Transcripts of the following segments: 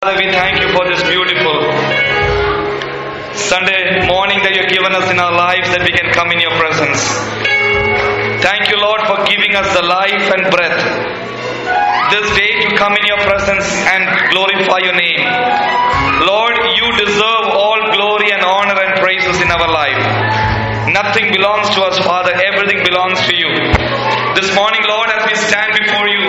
Father, we thank you for this beautiful Sunday morning that you have given us in our lives that we can come in your presence. Thank you, Lord, for giving us the life and breath this day to come in your presence and glorify your name. Lord, you deserve all glory and honor and praises in our life. Nothing belongs to us, Father, everything belongs to you. This morning, Lord, as we stand before you,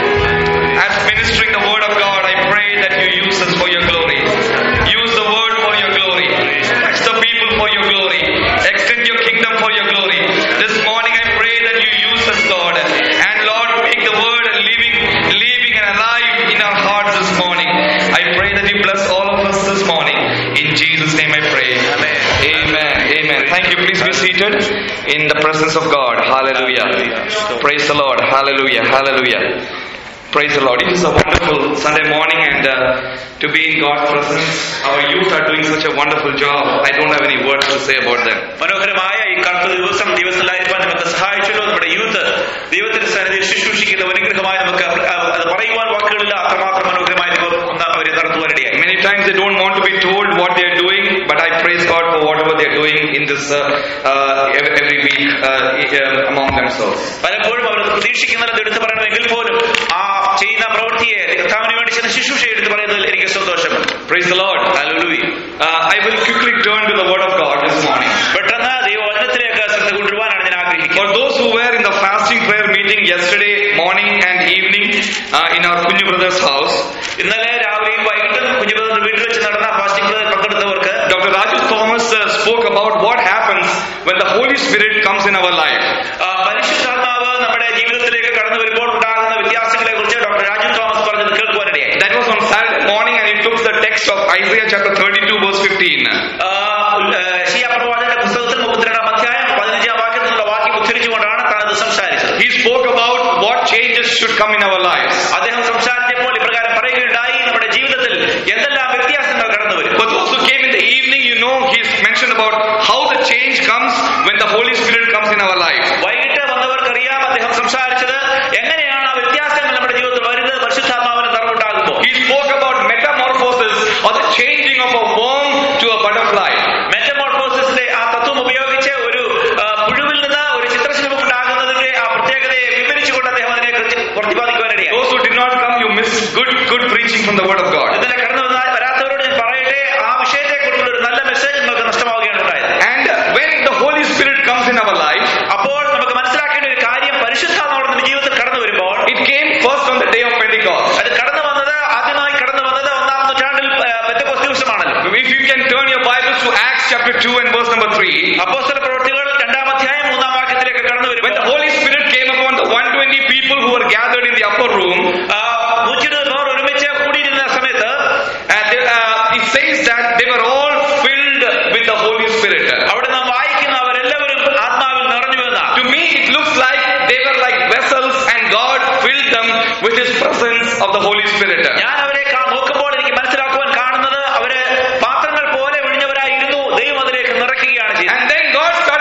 as ministering the word of God, I pray that you use us for your glory. Use the word for your glory. Touch the people for your glory. Extend your kingdom for your glory. This morning I pray that you use us, Lord. And Lord, make the word living, living and alive in our hearts this morning. I pray that you bless all of us this morning. In Jesus' name I pray. Amen. Amen. Amen. Thank you. Please be seated in the presence of God. Hallelujah. Praise the Lord. Hallelujah. Hallelujah. Praise the Lord. It is a wonderful Sunday morning and uh, to be in God's presence. Our youth are doing such a wonderful job. I don't have any words to say about them. മനോഹരമായ ഈ കറുത്ത ദിവസം ദൈവത്തിലായിരിക്കാൻ നമുക്ക് സഹായിച്ചല്ലോ നമ്മുടെ youth ദൈവത്തിന്റെ സന്നിധിയിൽ ശുശ്രൂഷിക്കുന്ന അനുഗ്രഹമായി നമുക്ക് അത് അത് പറയുവാൻ വാക്കുകളില്ല അത്രമാത്രം മനോഹരമായി ഒന്ന് അവരെ നടത്തുവാനിടയായി Many times they don't want to be told what they are doing, but I praise God for whatever they are doing in this uh, uh, every every week uh, uh, among themselves. പലപ്പോഴും അവർ പ്രതീക്ഷിക്കുന്നത് എടുത്തു പറയണമെങ്കിൽ പോലും ആ ചെയ്യുന്ന പ്രവൃത്തിയെ കർത്താവിന് വേണ്ടി ചെയ്യുന്ന ശുശ്രൂഷ എടുത്തു പറയുന്നതിൽ എനിക്ക് സന്തോഷമുണ്ട് Praise the Lord. Hallelujah. Uh, I will quickly turn to the Word of God this morning. പെട്ടെന്ന് ദൈവവചനത്തിലേക്ക് ശ്രദ്ധ കൊണ്ടുവരുവാനാണ് ഞാൻ ആഗ്രഹിക്കുന്നത് For those who were in the fasting prayer meeting yesterday morning and evening uh, in our Kunju brother's house, ഇന്നലെ രാവിലെയും വൈകിട്ടും കുഞ്ഞുപുത്രന്റെ വീട്ടിൽ വെച്ച് നടന്ന ഫാസ്റ്റിംഗ് പങ്കെടുത്തവർക്ക് Dr. Raju Thomas uh, spoke about what happens when the Holy Spirit comes in our life. ആ, പരിശുദ്ധാത്മാവ് നമ്മുടെ ജീവിതത്തിലേക്ക് കടന്നു വരുമ്പോൾ ഉണ്ടാകുന്ന വ്യത്യാസങ്ങളെ കുറിച്ച് ഡോക്ടർ രാജു തോമസ് പറഞ്ഞത് കേൾക്കുവാനിടയായി That was on Saturday morning, and he took the text of Isaiah chapter 32, verse 15. ആ, ഉൽ- ആ, യെശയ്യാ പ്രവാചകന്റെ പുസ്തകത്തിൽ മുപ്പത്തിരണ്ടാം അധ്യായം പതിനഞ്ചാം വാക്യത്തിലുള്ള വാക്യം ഉദ്ധരിച്ചുകൊണ്ടാണ് താൻ അത് സംസാരിച്ചത് He spoke about what changes should come in our lives. അദ്ദേഹം സംസാരിച്ചപ്പോൾ ഇപ്രകാരം പറയുകയുണ്ടായി നമ്മുടെ ജീവിതത്തിൽ എന്തെല്ലാം വ്യത്യാസങ്ങൾ കടന്നു വരും For those who came in the evening, you know he's mentioned about how the change comes when the Holy Spirit comes in our life. വൈകിട്ട് വന്നവർക്കറിയാം അദ്ദേഹം സംസാരിച്ചത് എങ്ങനെയാണ് ആ വ്യത്യാസങ്ങൾ നമ്മുടെ ജീവിതത്തിൽ വരുന്നത് പരിശുദ്ധാത്മാവിന് നിറവുണ്ടാകുമ്പോൾ He spoke about metamorphosis or the changing of a worm to a butterfly. മെറ്റമോർഫോസിന്റെ ആ തത്വം ഉപയോഗിച്ച് ഒരു ആ, പുഴുവിൽ നിന്ന് ഒരു ചിത്രശില്പം ഉണ്ടാകുന്നതിന്റെ ആ പ്രത്യേകതയെ വിവരിച്ചുകൊണ്ട് അദ്ദേഹം അതിനെ കുറിച്ച് പ്രതിപാദിക്കുവാനിടയായി Those who did not come, you missed good, good preaching from the Word of God. ഇന്നലെ കടന്നു വന്ന വരാത്തവരോട് ഞാൻ പറയട്ടെ ആ വിഷയത്തെക്കുറിച്ചുള്ള ഒരു നല്ല മെസ്സേജ് നിങ്ങൾക്ക് നഷ്ടമാവുകയാണ് ഉണ്ടായത് And uh, when the Holy Spirit comes in our life, അപ്പോൾ നമുക്ക് മനസ്സിലാക്കേണ്ട ഒരു കാര്യം പരിശുദ്ധാത്മാവ് നമ്മുടെ ജീവിതത്തിൽ കടന്നു വരുമ്പോൾ it came first on the day of Pentecost. അത് കടന്നു വന്നത് ആദ്യമായി കടന്നു വന്നത് ഒന്നാം നൂറ്റാണ്ടിൽ Pentecost ദിവസമാണല്ലോ If you can turn your Bibles to Acts chapter 2 and verse number 3, അപ്പോസ്തല പ്രവൃത്തികൾ രണ്ടാം അധ്യായം മൂന്നാം വാക്യത്തിലേക്ക് കടന്നു when the വരുമ്പോൾ Holy Spirit came upon the 120 people who were gathered in the upper room, നൂറ്റിരുപത് പേർ ഒരുമിച്ച് കൂടിയിരുന്ന സമയത്ത് and uh, it says that they were all filled with the Holy Spirit. അവിടെ നാം വായിക്കുന്ന അവരെല്ലാവരും ആത്മാവിൽ നിറഞ്ഞു എന്നാണ് To me, it looks like they were like vessels and God filled them with His presence of the Holy Spirit. ഞാൻ അവരെ കാ- നോക്കുമ്പോൾ എനിക്ക് മനസ്സിലാക്കുവാൻ കാണുന്നത് അവര് പാത്രങ്ങൾ പോലെ ഒഴിഞ്ഞവരായിരുന്നു ദൈവം അതിലേക്ക് നിറയ്ക്കുകയാണ് ചെയ്തത് And then God started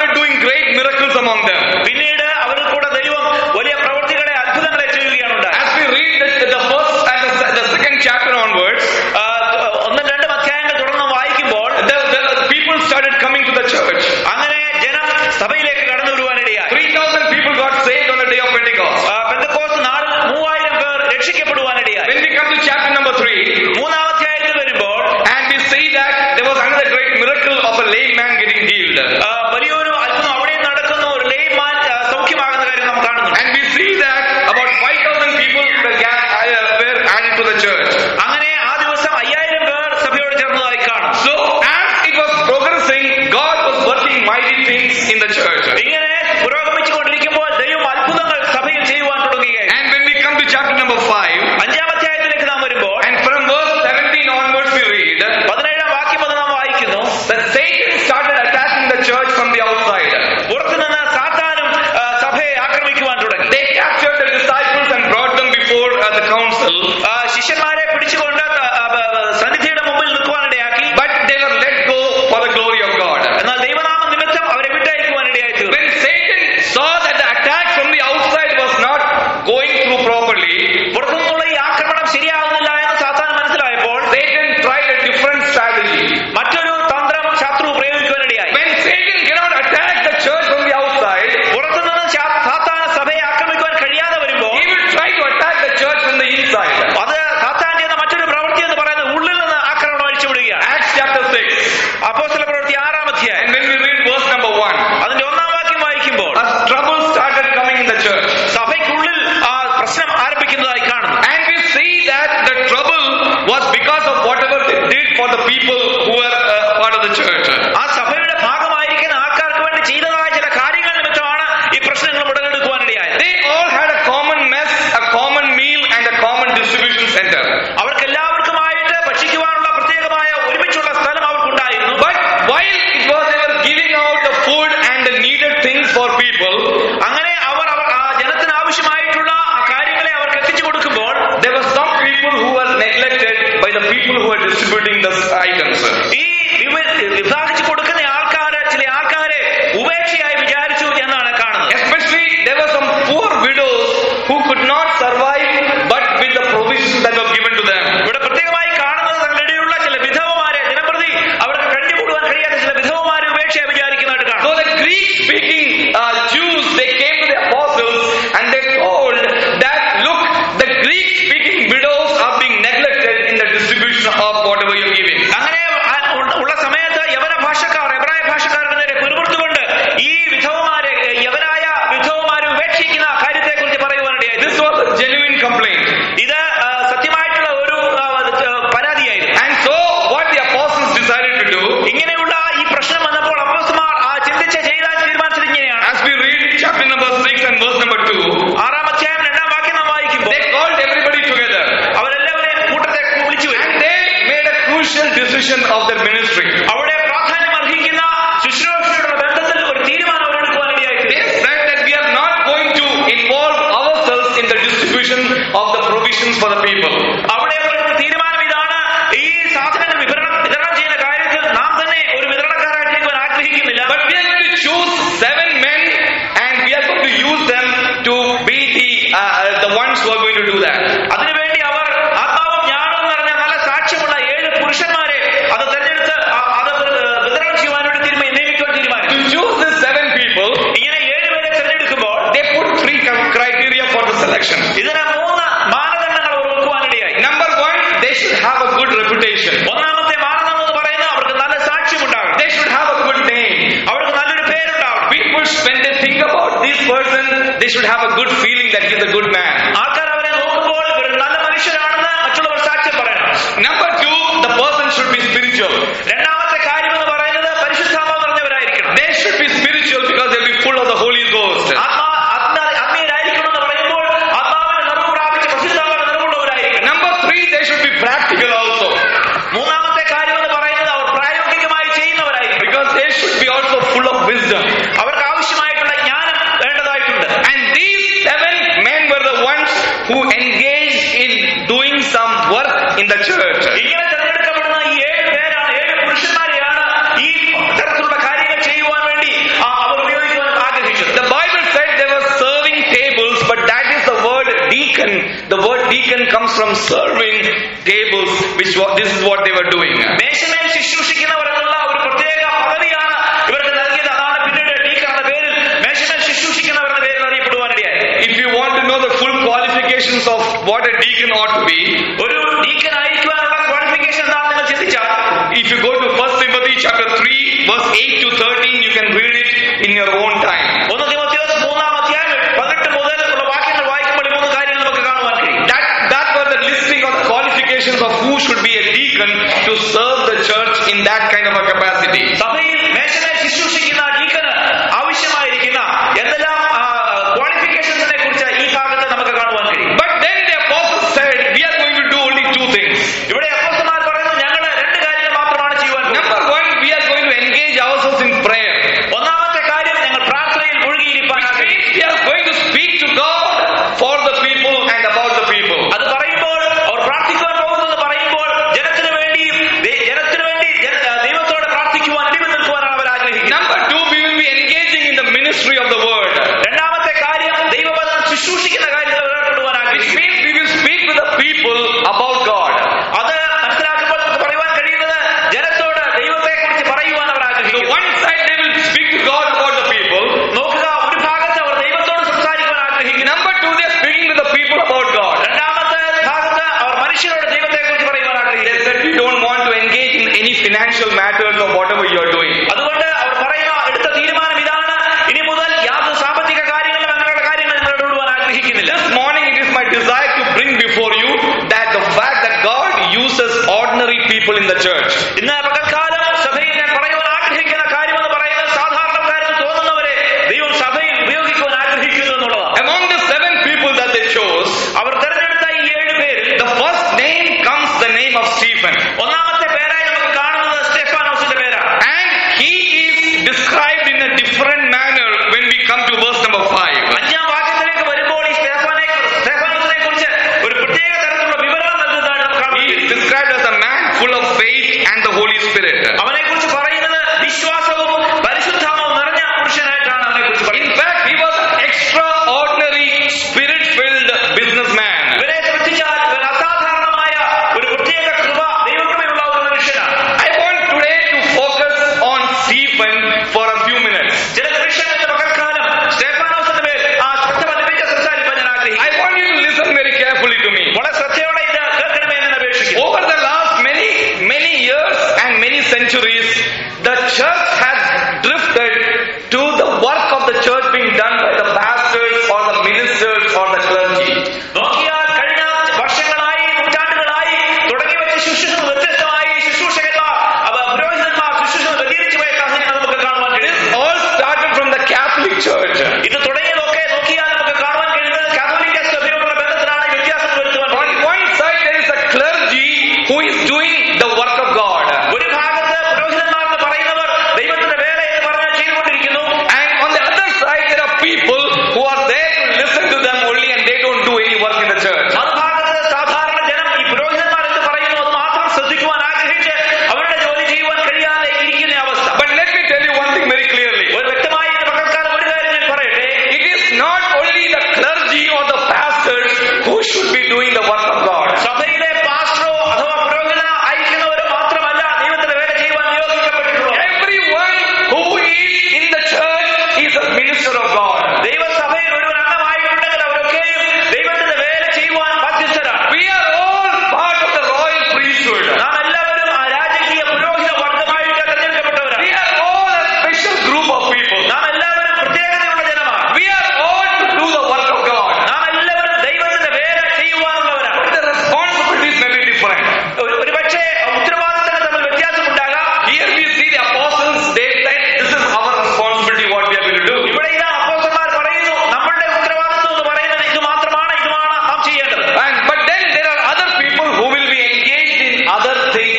were distributing the items. ഈ വിവ- വിഭാഗിച്ചു കൊടുക്കുന്ന ആൾക്കാര് ചില ആൾക്കാരെ ഉപേക്ഷയായി വിചാരിച്ചു എന്നാണ് കാണുന്നത് Especially, there were some poor widows who could not survive but with the provisions that were given to them. ഇവിടെ പ്രത്യേകമായി കാണുന്നത് തങ്ങളിലുള്ള ചില വിധവമാരെ ദിനപ്രതി അവർക്ക് കഴിഞ്ഞുകൂടുവാൻ കഴിയാത്ത ചില വിധവമാരെ ഉപേക്ഷയായി വിചാരിക്കുന്നതായിട്ട് കാണും So the Greek speaking uh, Jews, they came to the apostles and they told that, look, the Greek speaking widows are being neglected in the distribution of whatever you're giving. അങ്ങനെ ആ- ഉള്ള- ഉള്ള സമയത്ത് യവന ഭാഷക്കാർ എബ്രായ ഭാഷക്കാരുടെ നേരെ പിറുപിറുത്തുകൊണ്ട് ഈ വിധവമാരെ യവനായ വിധവമാരെ ഉപേക്ഷിക്കുന്ന കാര്യത്തെക്കുറിച്ച് പറയുവാനിടയായി This was a genuine complaint. ഇത് ആ, സത്യമായിട്ടുള്ള ഒരു ആ, ആ, പരാതിയായിരുന്നു And so, what the apostles decided to do, ഇങ്ങനെയുള്ള ഈ പ്രശ്നം വന്നപ്പോൾ അപ്പോസ്തലന്മാർ ആ ചിന്തിച്ച് ചെയ്താൽ തീരുമാനിച്ചത് ഇങ്ങനെയാണ് as we read chapter number 6 and verse number 2, ആറാം അധ്യായം രണ്ടാം വാക്യം നാം വായിക്കുമ്പോൾ they called everybody together അവരെല്ലാവരെയും കൂട്ടത്തെ വിളിച്ചു വരും and they made a crucial decision of their ministry. അവിടെ പ്രാധാന്യം അർഹിക്കുന്ന ശുശ്രൂഷയുടെ ബന്ധത്തിൽ ഒരു തീരുമാനം അവരെടുക്കുവാനിടയായി They said that we are not going to involve ourselves in the distribution of the provisions for the people. അവിടെ അവരുടെ തീരുമാനം ഇതാണ് ഈ സാധനങ്ങൾ വിതരണം വിതരണം ചെയ്യുന്ന കാര്യത്തിൽ നാം തന്നെ ഒരു വിതരണക്കാരായിട്ടിരിക്കുവാൻ ആഗ്രഹിക്കുന്നില്ല But we are going to choose seven men and we are going to use them to be the, uh, the ones who are going to do that. അതിനുവേണ്ടി അവർ ആത്മാവും ജ്ഞാനവും നിറഞ്ഞ നല്ല സാക്ഷ്യമുള്ള ഏഴ് പുരുഷന്മാരെ അത് തെരഞ്ഞെടുത്ത് ആ- അത് വിതരണം ചെയ്യുവാൻ വേണ്ടി തീരുമാനം നിയമിക്കുവാൻ തീരുമാനം To choose these seven people, ഇങ്ങനെ ഏഴുപേരെ തെരഞ്ഞെടുക്കുമ്പോൾ they put three com- criteria for the selection. ഇതിന് മൂന്ന് മാനദണ്ഡങ്ങൾ അവർ വെക്കുവാനിടയായി Number one, they should have a good reputation. ഒന്നാമത്തെ മാനദണ്ഡം എന്ന് പറയുന്നത് അവർക്ക് നല്ല സാക്ഷ്യമുണ്ടാകണം They should have a good name. അവർക്ക് നല്ലൊരു പേരുണ്ടാവണം People, when they think about this person, they should have a good feeling that he's a good man. ആൾക്കാർ അവരെ നോക്കുമ്പോൾ ഇവർ നല്ല മനുഷ്യരാണെന്ന് മറ്റുള്ളവർ സാക്ഷ്യം പറയണം Number two, the person should be spiritual. രണ്ടാമത്തെ കാര്യം എന്ന് പറയുന്നത് പരിശുദ്ധാത്മാവ് നിറഞ്ഞവരായിരിക്കണം They should be spiritual because they'll be full of the Holy Ghost. ആത്മാ ആത്മാ- ആത്മീയരായിരിക്കണം എന്ന് പറയുമ്പോൾ ആത്മാവിന്റെ നിറവ് പ്രാപിച്ച് പരിശുദ്ധാത്മാവിന്റെ നിറവുള്ളവരായിരിക്കണം Number three, they should be practical also. മൂന്നാമത്തെ കാര്യം എന്ന് പറയുന്നത് അവർ പ്രായോഗികമായി ചെയ്യുന്നവരായിരിക്കും Because they should be also full of wisdom. അവർക്ക് ആവശ്യമായിട്ടുള്ള ജ്ഞാനം വേണ്ടതായിട്ടുണ്ട് And these seven men were the ones who engaged in doing some work in the church. ഇങ്ങനെ തിരഞ്ഞെടുക്കപ്പെടുന്ന ഈ ഏഴ് പേരാണ് ഏഴ് പുരുഷന്മാരെയാണ് ഈ തരത്തിലുള്ള കാര്യങ്ങൾ ചെയ്യുവാൻ വേണ്ടി ആ, അവർ ഉപയോഗിക്കുവാൻ ആഗ്രഹിച്ചത് The Bible said they were serving tables, but that is the word deacon. The word deacon comes from serving tables, which wa- this is what they were doing. മേശമേൽ ശുശ്രൂഷിക്കുന്നവർ എന്നുള്ള ഒരു പ്രത്യേക പദവിയാണ് ഇവർക്ക് നൽകിയത് അതാണ് പിന്നീട് ഡീക്കർ എന്ന പേരിൽ മേശമേൽ ശുശ്രൂഷിക്കുന്നവർ എന്ന പേരിൽ അറിയപ്പെടുവാനിടയായി If you want to know the full qualifications of what a deacon ought to be, ഒരു ഡീക്കൻ ആയിരിക്കുവാനുള്ള ക്വാളിഫിക്കേഷൻ എന്താണെന്ന് നിങ്ങൾ ചിന്തിച്ചാൽ if you go to 1 Timothy chapter 3, verse 8 to 13, you can read it in your own time. ഒന്ന് തിമോത്തിയോസ് മൂന്നാം അധ്യായം പതിനെട്ട് മുതൽ ഉള്ള വാക്യങ്ങൾ വായിക്കുമ്പോൾ ഈ മൂന്ന് കാര്യങ്ങൾ നമുക്ക് കാണുവാൻ കഴിയും That, that was the listing of the qualifications of who should be a deacon to serve the church in that kind of a capacity. സഭയിൽ മേശമേൽ ശുശ്രൂഷിക്കുന്ന ഡീക്കന് ആവശ്യമായിരിക്കുന്ന എന്തെല്ലാം ക്വാളിഫിക്കേഷൻസിനെ കുറിച്ച് ഈ ഭാഗത്ത് നമുക്ക് കാണുവാൻ കഴിയും But then the apostles said, we are going to do only two things. ഇവിടെ അപ്പോസ്തലന്മാർ പറയുന്നു ഞങ്ങൾ രണ്ട് കാര്യങ്ങൾ മാത്രമാണ് ചെയ്യുവാൻ പോകുന്നത്. Number one, we are going to engage ourselves in prayer. ഒന്നാമത്തെ കാര്യം ഞങ്ങൾ പ്രാർത്ഥനയിൽ മുഴുകിയിരിക്കാൻ Which ആഗ്രഹിക്കുന്നു. means we are going to speak to God for the people and about the people. അത് പറയുമ്പോൾ അവർ പ്രാർത്ഥിക്കുവാൻ പോകുന്നത് പറയുമ്പോൾ ജനത്തിന് വേണ്ടിയും ദൈ- ജനത്തിന് വേണ്ടി ജന- ആ, ദൈവത്തോട് പ്രാർത്ഥിക്കുവാൻ ഇടിവ് നിൽക്കുവാനാണ് അവർ ആഗ്രഹിക്കുന്നത് Number two, we will be engaging in the ministry of the word. രണ്ടാമത്തെ കാര്യം ദൈവവചനം ശുശ്രൂഷിക്കുന്ന കാര്യത്തിൽ അവർ ഏർപ്പെടുവാൻ Which ആഗ്രഹിക്കുന്നു means we will speak to the people about God. അത് മനസ്സിലാക്കുമ്പോൾ നമുക്ക് പറയുവാൻ കഴിയുന്നത് ജനത്തോട് ദൈവത്തെ കുറിച്ച് പറയുവാൻ അവർ So ആഗ്രഹിക്കുന്നു one side they will speak to God about the people. നോക്കുക ഒരു ഭാഗത്ത് അവർ ദൈവത്തോട് സംസാരിക്കുവാൻ ആഗ്രഹിക്കുന്നു Number two, they are speaking to the people about God. രണ്ടാമത്തെ ഭാഗത്ത് അവർ മനുഷ്യരോട് ദൈവത്തെ കുറിച്ച് പറയുവാൻ They ആഗ്രഹിക്കുന്നു said we don't want to engage in any financial matters or whatever you are doing. അതുകൊണ്ട് അവർ പറയുന്ന എടുത്ത തീരുമാനം ഇതാണ് ഇനി മുതൽ യാതൊരു സാമ്പത്തിക കാര്യങ്ങളും അങ്ങനെയുള്ള കാര്യങ്ങൾ ഞങ്ങൾ ഇടപെടുവാൻ ആഗ്രഹിക്കുന്നില്ല This morning it is my desire to bring before you that the fact that God uses ordinary people in the church. ഇന്ന് പകൽക്കാലം സഭയിൽ ഞാൻ പറയുവാൻ ആഗ്രഹിക്കുന്ന കാര്യമെന്ന് പറയുന്നത് സാധാരണക്കാരെന്ന് തോന്നുന്നവരെ ദൈവം സഭയിൽ ഉപയോഗിക്കുവാൻ ആഗ്രഹിക്കുന്നു എന്നുള്ളതാണ് Among the seven people that they chose, അവർ തെരഞ്ഞെടുത്ത ഈ ഏഴ് പേരിൽ the first name comes the name of Stephen. ഒന്നാമത്തെ പേരായി നമുക്ക് കാണുന്നത് സ്റ്റെഫാനോസിന്റെ പേരാണ് And he is described in a different manner when we come to verse number 5. അഞ്ചാം വാക്യത്തിലേക്ക് വരുമ്പോൾ ഈ സ്റ്റെഫാനെ സ്റ്റെഫാനോസിനെ കുറിച്ച് ഒരു പ്രത്യേക തരത്തിലുള്ള വിവരണം നൽകുന്നതായിട്ട് നമുക്ക് കാണാൻ He is കഴിയും. described as a man full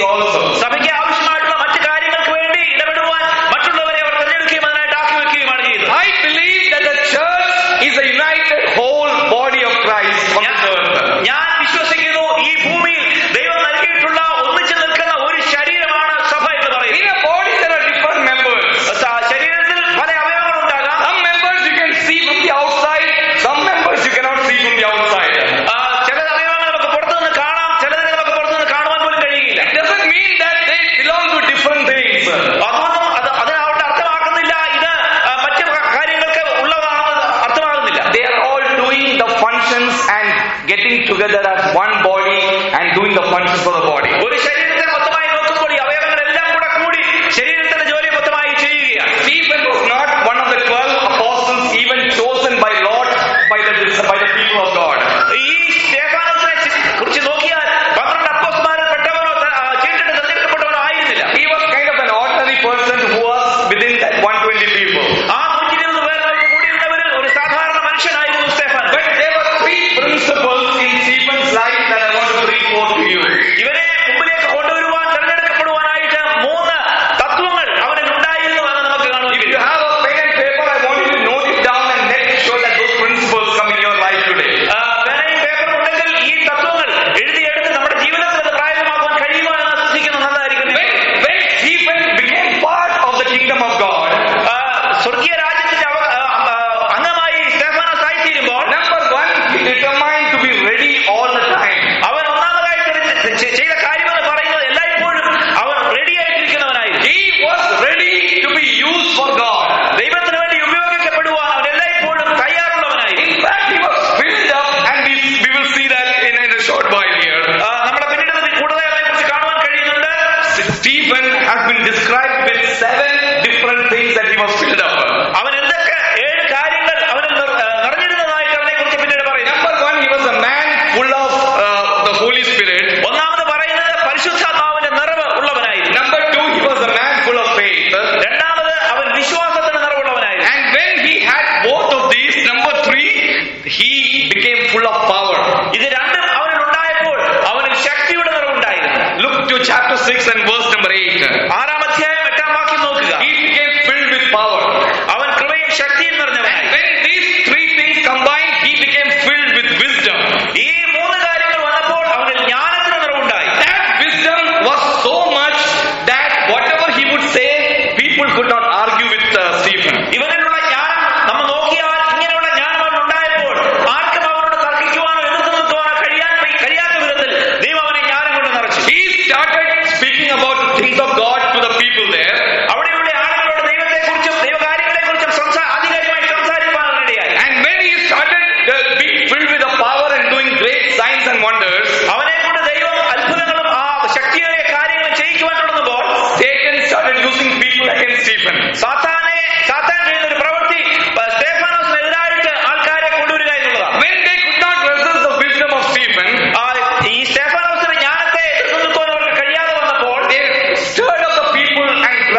also. സഭയ്ക്ക് ആവശ്യമായിട്ടുള്ള മറ്റു കാര്യങ്ങൾക്ക് വേണ്ടി ഇടപെടുവാൻ മറ്റുള്ളവരെ അവർ തെരഞ്ഞെടുക്കുകയും അതിനായിട്ട് ആക്കി വെക്കുകയുമാണ് ചെയ്യുന്നത് I believe that the church is a united whole body of Christ on ഞാൻ- this earth. ഞാൻ വിശ്വസിക്കുന്നു ഈ ഭൂമിയിൽ ദൈവം നൽകിയിട്ടുള്ള ഒന്നിച്ചു നിൽക്കുന്ന ഒരു ശരീരമാണ് സഭ എന്ന് പറയുന്നത് In a body there are different members. സ- ശരീരത്തിൽ പല അവയവങ്ങളുണ്ടാകാം Some members you can see from the outside, some members you cannot see from the outside. ആ, ചില അവയവങ്ങൾ നമുക്ക് പുറത്തുനിന്ന് കാണാം ചിലതിനെ നമുക്ക് പുറത്തുനിന്ന് കാണുവാൻ പോലും കഴിയുകയില്ല It doesn't mean that they belong to different things. അതൊന്നും അത് അതിനവിടെ അർത്ഥമാക്കുന്നില്ല ഇത് ആ, മറ്റ് കാര്യങ്ങൾക്ക് ഉള്ളതാണെന്ന് അർത്ഥമാകുന്നില്ല They are all doing the functions and getting together as one body and doing the functions for the body. ഒരു ശരീരത്തെ മൊത്തമായി നോക്കുമ്പോൾ ഈ അവയവങ്ങളെല്ലാം കൂടെ കൂടി ശരീരത്തിന്റെ ജോലി മൊത്തമായി ചെയ്യുകയാണ് Stephen was not one of the twelve apostles even chosen by Lord by the by the people of God. ഈ സ്റ്റേഫാനോസിനെ ചി- കുറിച്ച് നോക്കിയാൽ പന്ത്രണ്ട് അപ്പോസ്മാരിൽ പെട്ടവനോ ത- ആ, ചീട്ടിട്ട് തെരഞ്ഞെടുക്കപ്പെട്ടവനോ ആയിരുന്നില്ല He was kind of an ordinary person who was within that 120 people. ആ നൂറ്റി ഇരുപത് പേരിൽ കൂടിയിരുന്നവരിൽ ഒരു സാധാരണ മനുഷ്യനായിരുന്നു Stephanos But there were three principles in Stephen's life that I want to bring forth to you. ഇവരെ മുമ്പിലേക്ക് കൊണ്ടുവരുവാൻ തെരഞ്ഞെടുക്കപ്പെടുവാനായിട്ട് മൂന്ന് തത്വങ്ങൾ അവനിൽ ഉണ്ടായിരുന്നു എന്ന് നമുക്ക് കാണുവാൻ If you കഴിയും. have a pen and paper, I want you to note it down and make sure that those principles come in your life today. ആ, പേനയും പേപ്പറും ഉണ്ടെങ്കിൽ ഈ തത്വങ്ങൾ എഴുതിയെടുത്ത് നമ്മുടെ ജീവിതത്തിൽ അത് പ്രായമാക്കാൻ കഴിയുമോ എന്ന് ശ്രദ്ധിക്കുന്നത് നല്ലതായിരിക്കും When, when Stephen became part of the kingdom of God, ആ, സ്വർഗീയ രാജ്യത്തിന്റെ അവ- ആ, ആ, അംഗമായി സ്റ്റേഫാനോസ് ആയിത്തീരുമ്പോൾ number one, he determined to be ready all the time. അവൻ ഒന്നാമതായി തെരഞ്ഞെ- ചെ- ചെയ്ത കാര്യമെന്ന് പറയുന്നത് എല്ലായ്പ്പോഴും അവൻ റെഡി ആയിട്ടിരിക്കുന്നവനായിരുന്നു He was ready to be used for God. ദൈവത്തിന് വേണ്ടി ഉപയോഗിക്കപ്പെടുവാൻ അവൻ എല്ലായ്പ്പോഴും തയ്യാറുള്ളവനായിരുന്നു In fact, he was filled up, and we, we will see that in, in a short while here. ആ, നമ്മുടെ പിന്നീട് അതിൽ കൂടുതൽ അതിനെക്കുറിച്ച് കാണുവാൻ കഴിയുന്നുണ്ട് Stephen has been described with seven different things that he was filled up. അവൻ എന്തൊക്കെ ഏഴ് കാര്യങ്ങൾ അവന് നിർ- ആ, നിറഞ്ഞിരുന്നതായിട്ട് അവനെ കുറിച്ച് പിന്നീട് പറയുന്നു Number one, he was a man full of uh, the Holy Spirit. ഒന്നാമത് പറയുന്നത് പരിശുദ്ധാത്മാവിന്റെ നിറവ് ഉള്ളവനായിരുന്നു Number two, he was a man full of faith. രണ്ടാമത് അവൻ വിശ്വാസത്തിന് നിറവുള്ളവനായിരുന്നു And when he had both of these, number three, he became full of power. ഇത് രണ്ടും അവനിൽ ഉണ്ടായപ്പോൾ അവനിൽ ശക്തിയുടെ നിറവുണ്ടായിരുന്നു Look to chapter 6 and verse number 8. ആറാം അധ്യായം എട്ടാം വാക്യം നോക്കുക He became filled with power. അവൻ കൃപയും ശക്തിയും And നിറഞ്ഞവനായി when these three things combined, he became filled with wisdom. ഈ മൂന്ന് കാര്യങ്ങൾ വന്നപ്പോൾ അവനിൽ ജ്ഞാനത്തിന് നിറവുണ്ടായി That wisdom was so much that whatever he would say, people could not argue with uh, Stephen. ഇവനിലുള്ള ജ്ഞാനം നമ്മൾ നോക്കിയാൽ ഇങ്ങനെയുള്ള ജ്ഞാനം അവൻ ഉണ്ടായപ്പോൾ ആർക്കും അവനോട് തർക്കിക്കുവാനോ എതിർത്ത് നിൽക്കുവാനോ കഴിയാൻ കഴിയാത്ത വിധത്തിൽ ദൈവം അവനെ ജ്ഞാനം കൊണ്ട് നിറച്ചു He started speaking about the things of God to the people there. അവിടെയുള്ള ആളുകളോട് ദൈവത്തെക്കുറിച്ചും ദൈവകാര്യങ്ങളെക്കുറിച്ചും സംസാ ആധികാരികമായി സംസാരിക്കാൻ ഇടയായി And when he started uh, being filled with the power and doing great signs and wonders, അവനെ കൊണ്ട് ദൈവം അത്ഭുതങ്ങളും ആ ശക്തിയേറിയ കാര്യങ്ങളും ചെയ്യിക്കുവാൻ തുടങ്ങുമ്പോൾ Satan started using people against Stephen. സാത്താനെ സാത്താൻ ചെയ്യുന്ന ഒരു പ്രവൃത്തി പ- സ്റ്റേഫാനോസിനെതിരായിട്ട് ആൾക്കാരെ കൊണ്ടുവരിക എന്നുള്ളതാണ് When they could not resist the wisdom of Stephen, ആ, ഈ സ്റ്റേഫാനോസിന്റെ ജ്ഞാനത്തെ എതിർത്ത് നിൽക്കുവാൻ അവർക്ക് കഴിയാതെ വന്നപ്പോൾ they stirred up the people and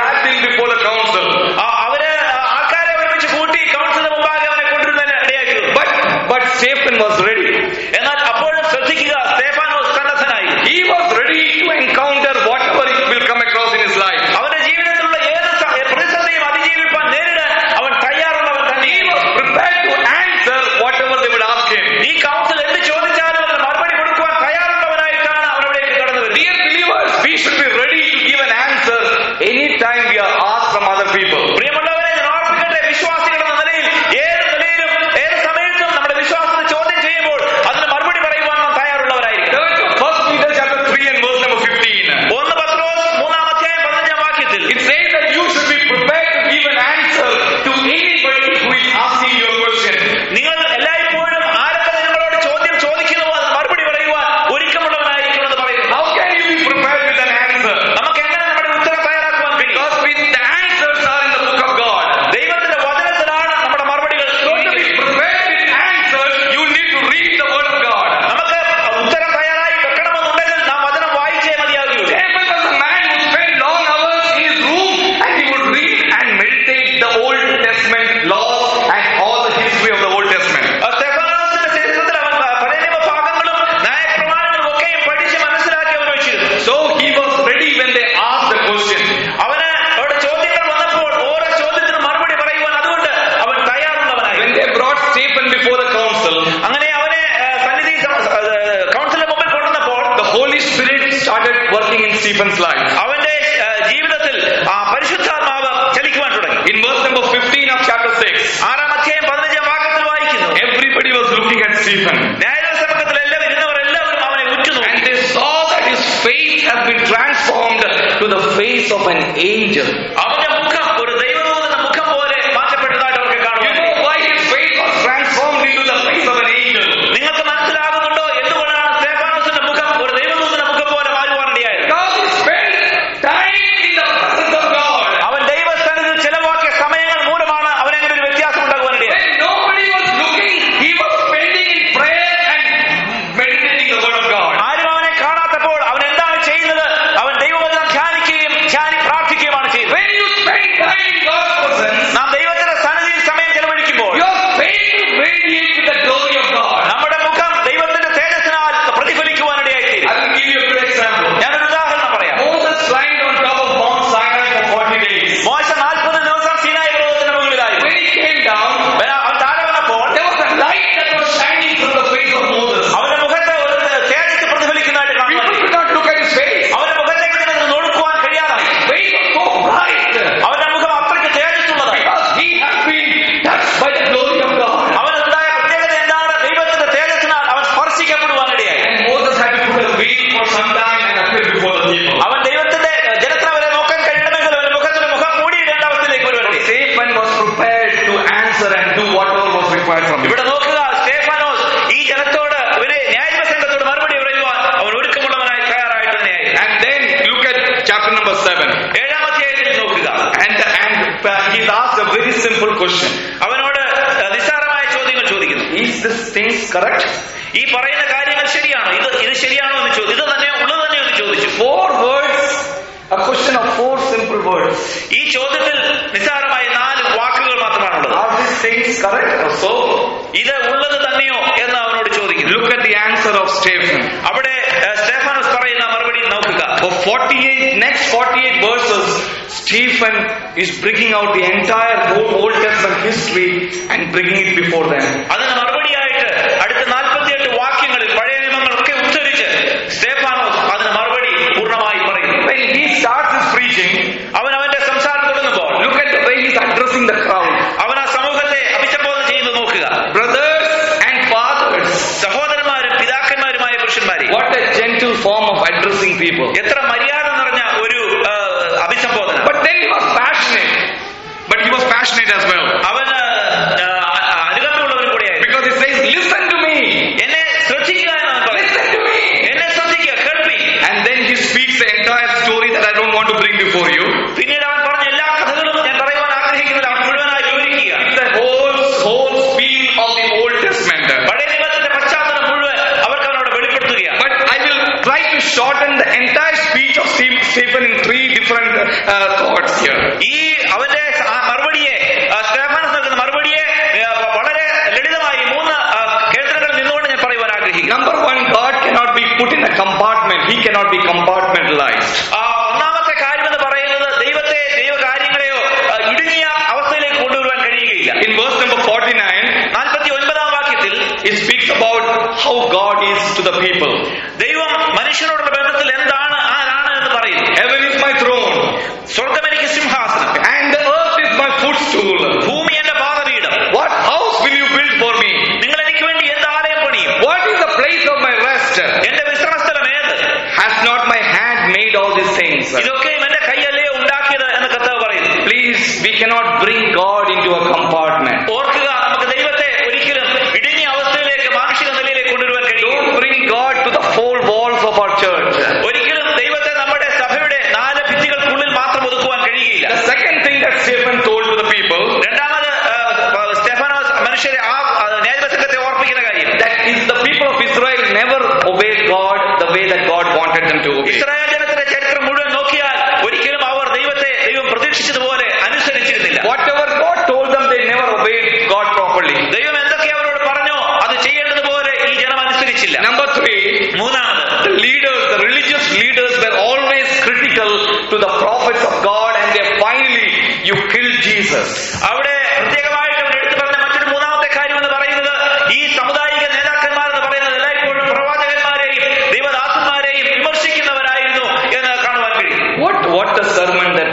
Stephen's life. അവന്റെ ആ, ജീവിതത്തിൽ ആ പരിശുദ്ധാത്മാവ് ചലിക്കുവാൻ തുടങ്ങി In verse number 15 of chapter 6, ആറാം അധ്യായം പതിനഞ്ചാം വാക്യത്തിൽ വായിക്കുന്നു everybody was looking at Stephen. ന്യായാസമൂഹത്തിൽ എല്ലാവരും ഇരുന്നവർ എല്ലാവരും അവനെ ഉറ്റുനോക്കി And they saw that his face has been transformed to the face of an angel. അവന്റെ മുഖം ഒരു ദൈവദൂതന്റെ മുഖം പോലെ മാറ്റപ്പെട്ടതായിട്ട് അവർക്ക് You കാണുവാൻ know why his face was transformed into the face of an angel? നിങ്ങൾക്ക് മനസ്സിലാകുന്നുണ്ടോ എന്തുകൊണ്ടാണ് സ്തേഫാനോസിന്റെ മുഖം ഒരു ദൈവദൂതന്റെ മുഖം പോലെ മാറുവാനിടയായത് Because he spent time in the presence of God. അവൻ ദൈവസ്ഥാനത്തിൽ ചെലവാക്കിയ സമയങ്ങൾ മൂലമാണ് അവനങ്ങനെ ഒരു വ്യത്യാസം ഉണ്ടാകുവാനിടയായത് When nobody was looking, he was spending in prayer and meditating the word of God. ആരും അവനെ കാണാത്തപ്പോൾ അവൻ എന്താണ് ചെയ്യുന്നത് അവൻ ദൈവവചനം ധ്യാനിക്കുകയും ധ്യാനി പ്രാർത്ഥിക്കുകയുമാണ് ചെയ്യുന്നത് When you spend time in God's presence, നാം ദൈവത്തിന്റെ സന്നിധിയിൽ സമയം ചെലവഴിക്കുമ്പോൾ your face will radiate with the glory of God. നമ്മുടെ മുഖം ദൈവത്തിന്റെ തേജസ്സിനാൽ പ്രതിഫലിക്കുവാനിടയായിത്തീരും I will give you a good example. ഞാനൊരു ഉദാഹരണം പറയാം Moses climbed on top of Mount Sinai for 40 days. മോശ നാൽപ്പത് ദിവസം സീനായി പർവ്വതത്തിന്റെ മുകളിലായിരുന്നു When he came down, അവൻ- അവൻ താഴെ വന്നപ്പോൾ there was a light that was shining from the face of Moses. അവന്റെ മുഖത്ത് ഒരു തേജസ് പ്രതിഫലിക്കുന്നതായിട്ട് കാണുവാൻ People കഴിയും. could not look at his face. അവന്റെ മുഖത്തേക്ക് തന്നെ നോക്കുവാൻ കഴിയാതായി His face was so bright അവന്റെ മുഖം അത്രയ്ക്ക് തേജസ്സുള്ളതായി because he has been touched by the glory of God. അവനുണ്ടായ പ്രത്യേകത എന്താണ് ദൈവത്തിന്റെ തേജസ്സിനാൽ അവൻ സ്പർശിക്കപ്പെടുവാനിടയായി And Moses had to put a veil for some time and appear before the people. അവൻ ദൈവത്തിന്റെ ജനത്തിന് അവരെ നോക്കാൻ കഴിയണമെങ്കിൽ അവന്റെ മുഖത്തിന് മുഖം മൂടിയിടേണ്ട അവസ്ഥയിലേക്ക് വരുവാനിടയായി Stephen was prepared to answer and do whatever was required from him. ഇവിടെ നോക്കുക സ്റ്റേഫാനോസ് ഈ ജനത്തോട് ഇവരെ ന്യായപ്രസംഗത്തോട് മറുപടി പറയുവാൻ അവൻ ഒരുക്കമുള്ളവനായി തയ്യാറായിട്ട് തന്നെയായിരുന്നു And then look at chapter number 7. ഏഴാം അധ്യായത്തിൽ നോക്കുക And, and uh, he's asked a very simple question. അവനോട് നിസ്സാരമായ ചോദ്യങ്ങൾ ചോദിക്കുന്നു Is this things correct? ഈ പറയുന്ന കാര്യങ്ങൾ ശരിയാണോ ഇത് ഇത് ശരിയാണോ എന്ന് ചോദിച്ചു ഇത് തന്നെ ഉള്ളത് തന്നെ എന്ന് ചോദിച്ചു Four words, a question of four simple words. ഈ ചോദ്യത്തിൽ നിസ്സാരമായ നാല് വാക്കുകൾ മാത്രമാണുള്ളത് Are these things correct or so? ഇത് ഉള്ളത് തന്നെയോ എന്ന് അവനോട് ചോദിക്കുന്നു Look at the answer of Stephen. അവിടെ ഏഹ്, സ്റ്റെഫാനോസ് പറയുന്ന മറുപടി നോക്കുക For 48, next 48 verses, Stephen is bringing out the entire whole Old Testament history and bringing it before them. അതിന് മറുപടിയായിട്ട് അടുത്ത നാൽപ്പത്തിയെട്ട് വാക്യങ്ങളിൽ പഴയ നിയമങ്ങളൊക്കെ ഉച്ചരിച്ച് സ്റ്റേഫാനോസ് അതിന് മറുപടി പൂർണ്ണമായി പറയുന്നു When he starts his preaching, അവൻ അവന്റെ സംസാരം തുടങ്ങുമ്പോൾ look at the way he's addressing the crowd. അവൻ ആ സമൂഹത്തെ അഭിസംബോധന ചെയ്യുന്നത് നോക്കുക Brothers and fathers, സഹോദരന്മാരും പിതാക്കന്മാരുമായ പുരുഷന്മാരെ what a gentle form of addressing people. എത്ര മര്യാദ നിറഞ്ഞ ഒരു ആ, അഭിസംബോധന But then he was passionate. But he was passionate as well. അവന് ആ, ആ, അനുകമ്പയുള്ളവരും കൂടിയായിരുന്നു Because he says, Listen to me. എന്നെ ശ്രദ്ധിക്കുക എന്ന് അവൻ പറയും Listen to me. എന്നെ ശ്രദ്ധിക്കുക കേൾപ്പി And then he speaks the entire story that I don't want to bring before you. പിന്നീട് അവൻ പറഞ്ഞ എല്ലാ കഥകളും ഞാൻ പറയുവാൻ ആഗ്രഹിക്കുന്നില്ല അവൻ മുഴുവനായി വിവരിക്കുക The whole, whole spiel of the Old Testament. പഴയ നിയമത്തിന്റെ പശ്ചാത്തലം മുഴുവൻ അവർക്ക് അവനോട് വെളിപ്പെടുത്തുകയാണ് But I will try to shorten the entire speech of Steve- Stephen in three different uh, thoughts here. ഈ അവന്റെ ആ മറുപടിയെ ആ, സ്റ്റെഫാനസ് നൽകുന്ന മറുപടിയെ ആ, വളരെ ലളിതമായി മൂന്ന് ആ, കേന്ദ്രങ്ങളിൽ നിന്നുകൊണ്ട് ഞാൻ പറയുവാൻ ആഗ്രഹിക്കുന്നു Number one, God cannot be put in a compartment. He cannot be compartmentalized. ആ, ഒന്നാമത്തെ കാര്യം എന്ന് പറയുന്നത് ദൈവത്തെ ദൈവകാര്യങ്ങളെയോ ആ, ഇടുങ്ങിയ അവസ്ഥയിലേക്ക് കൊണ്ടുവരുവാൻ കഴിയുകയില്ല In verse number 49, നാൽപ്പത്തി ഒൻപതാം വാക്യത്തിൽ it speaks about how God is to the people. ദൈവം മനുഷ്യനോടുള്ള ബന്ധത്തിൽ എന്താണ് ആരാണ് എന്ന് പറയുന്നു Heaven is my throne, സ്വർഗം എനിക്ക് സിംഹാസനം and the earth is my footstool. ഭൂമി എന്റെ പാദപീഠം What house will you build for me? നിങ്ങൾ എനിക്ക് വേണ്ടി എന്ത് ആലയം പണിയും What is the place of my rest? എന്റെ വിശ്രമസ്ഥലം ഏത് Has not my hand made all these things? ഇതൊക്കെയും എന്റെ കൈയല്ലേ ഉണ്ടാക്കിയത് എന്ന് കർത്താവ് പറയുന്നു Please, we cannot bring God into a compartment. ഓർക്കുക നമുക്ക് ദൈവത്തെ ഒരിക്കലും ഇടുങ്ങിയ അവസ്ഥയിലേക്ക് മാനുഷിക നിലയിലേക്ക് കൊണ്ടുവരുവാൻ കഴിയും Don't bring God to the four walls of our church. ഒരിക്കലും ദൈവത്തെ നമ്മുടെ സഭയുടെ നാല് ഭിത്തികൾക്കുള്ളിൽ മാത്രം ഒതുക്കുവാൻ കഴിയുകയില്ല The second thing that Stephen told to the people രണ്ടാമത് ആ, സ്റ്റെഫാനോസ് മനുഷ്യരെ ആ ആ, ന്യായപ്രസംഗത്തെ ഓർപ്പിക്കുന്ന കാര്യം that is the people of Israel never obeyed God the way that God wanted them to obey. Israel ജനത്തിന്റെ ചരിത്രം മുഴുവൻ നോക്കിയാൽ ഒരിക്കലും അവർ ദൈവത്തെ ദൈവം പ്രതീക്ഷിച്ചതുപോലെ അനുസരിച്ചിരുന്നില്ല Whatever God told them, they never obeyed God properly. ദൈവം എന്തൊക്കെ അവരോട് പറഞ്ഞോ അത് ചെയ്യേണ്ടതുപോലെ ഈ ജനം അനുസരിച്ചില്ല Number three, മൂന്നാമത് the leaders, the religious leaders were always critical to the prophets of God and they finally, you killed Jesus. അവിടെ പ്രത്യേകമായിട്ട് അവർ എടുത്തു പറഞ്ഞ മറ്റൊരു മൂന്നാമത്തെ കാര്യം എന്ന് പറയുന്നത് ഈ സാമുദായിക നേതാക്കന്മാർ എന്ന് പറയുന്നത് എല്ലായ്പ്പോഴും പ്രവാചകന്മാരെയും ദൈവദാസന്മാരെയും വിമർശിക്കുന്നവരായിരുന്നു എന്ന് കാണുവാൻ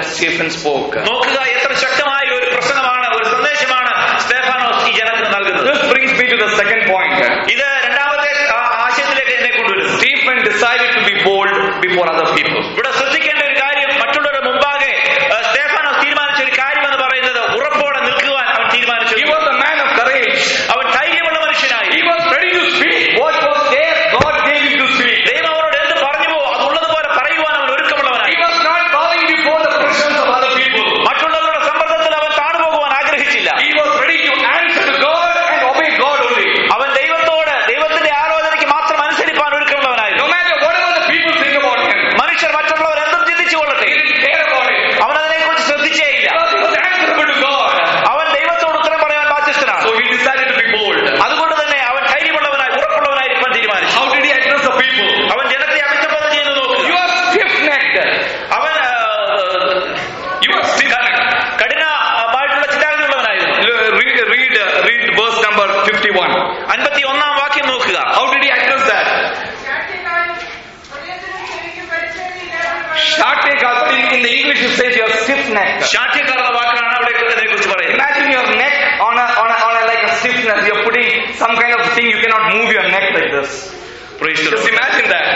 Stephen spoke. നോക്കുക എത്ര ശക്തമായ ഒരു പ്രസംഗമാണ് ഒരു സന്ദേശമാണ് സ്തേഫാനോസ് ഈ ജനത്തിന് നൽകുന്നത് This brings me to the second point. ഇത് രണ്ടാമത്തെ ആ- ആശയത്തിലേക്ക് എന്നെ കൊണ്ടുവരുന്നു Stephen decided to be bold before other people. ഇവിടെ ശ്രദ്ധിക്കേണ്ട ഒരു കാര്യം മറ്റുള്ളവരുടെ മുമ്പാകെ ആ, സ്തേഫാനോസ് തീരുമാനിച്ച ഒരു കാര്യം എന്ന് പറയുന്നത് ഉറപ്പോടെ നിൽക്കുവാൻ അവൻ തീരുമാനിച്ചു He was a man of courage. അവൻ ധൈര്യമുള്ള മനുഷ്യനായി He was ready to speak. What was there, God gave him to speak. ദൈവം അവനോട് എന്ത് പറഞ്ഞുവോ അതുള്ളതുപോലെ പറയുവാൻ അവൻ ഒരുക്കമുള്ളവനായി He was not bowing before the presence of other people. മറ്റുള്ളവരുടെ സമ്മർദ്ദത്തിൽ അവൻ താണുപോകുവാൻ ആഗ്രഹിച്ചില്ല He was ready to answer to God and obey God only. അവൻ ദൈവത്തോട് ദൈവത്തിന്റെ ആലോചനയ്ക്ക് മാത്രം അനുസരിപ്പാൻ ഒരുക്കമുള്ളവനായിരുന്നു No matter whatever the people think about him, മനുഷ്യർ മറ്റുള്ളവർ എന്തും ചിന്തിച്ചു കൊള്ളട്ടെ he didn't care about it. അവൻ അതിനെക്കുറിച്ച് ശ്രദ്ധിച്ചേയില്ല Because he was answerable to God. അവൻ ദൈവത്തോട് ഉത്തരം പറയാൻ ബാധ്യസ്ഥനാണ് So he decided to be bold. അതുകൊണ്ട് തന്നെ അവൻ ധൈര്യമുള്ളവനായി ഉറപ്പുള്ളവനായിരിക്കാൻ തീരുമാനിച്ചു How did he address the people? അവൻ ജനത്തെ അഭിസംബോധന ചെയ്യുന്നത് നോക്കുക You are stiff-necked. അവൻ ആ, You are stiff-necked. കഠിനമായിട്ടുള്ള ചിന്താഗതിയുള്ളവനായിരുന്നു L- Read, read, read verse number 51. അൻപത്തി ഒന്നാം വാക്യം നോക്കുക How did he address that? Shatekar, but in, in the English it says you are stiff-necked. ശാഠ്യക്കാർ എന്ന വാക്കാണ് അവിടെ ഇതിനെക്കുറിച്ച് പറയുന്നത് Imagine your neck on a, on a, on a like a stiffness. You're putting some kind of thing, you cannot move your neck like this. Praise the Just Lord. imagine that.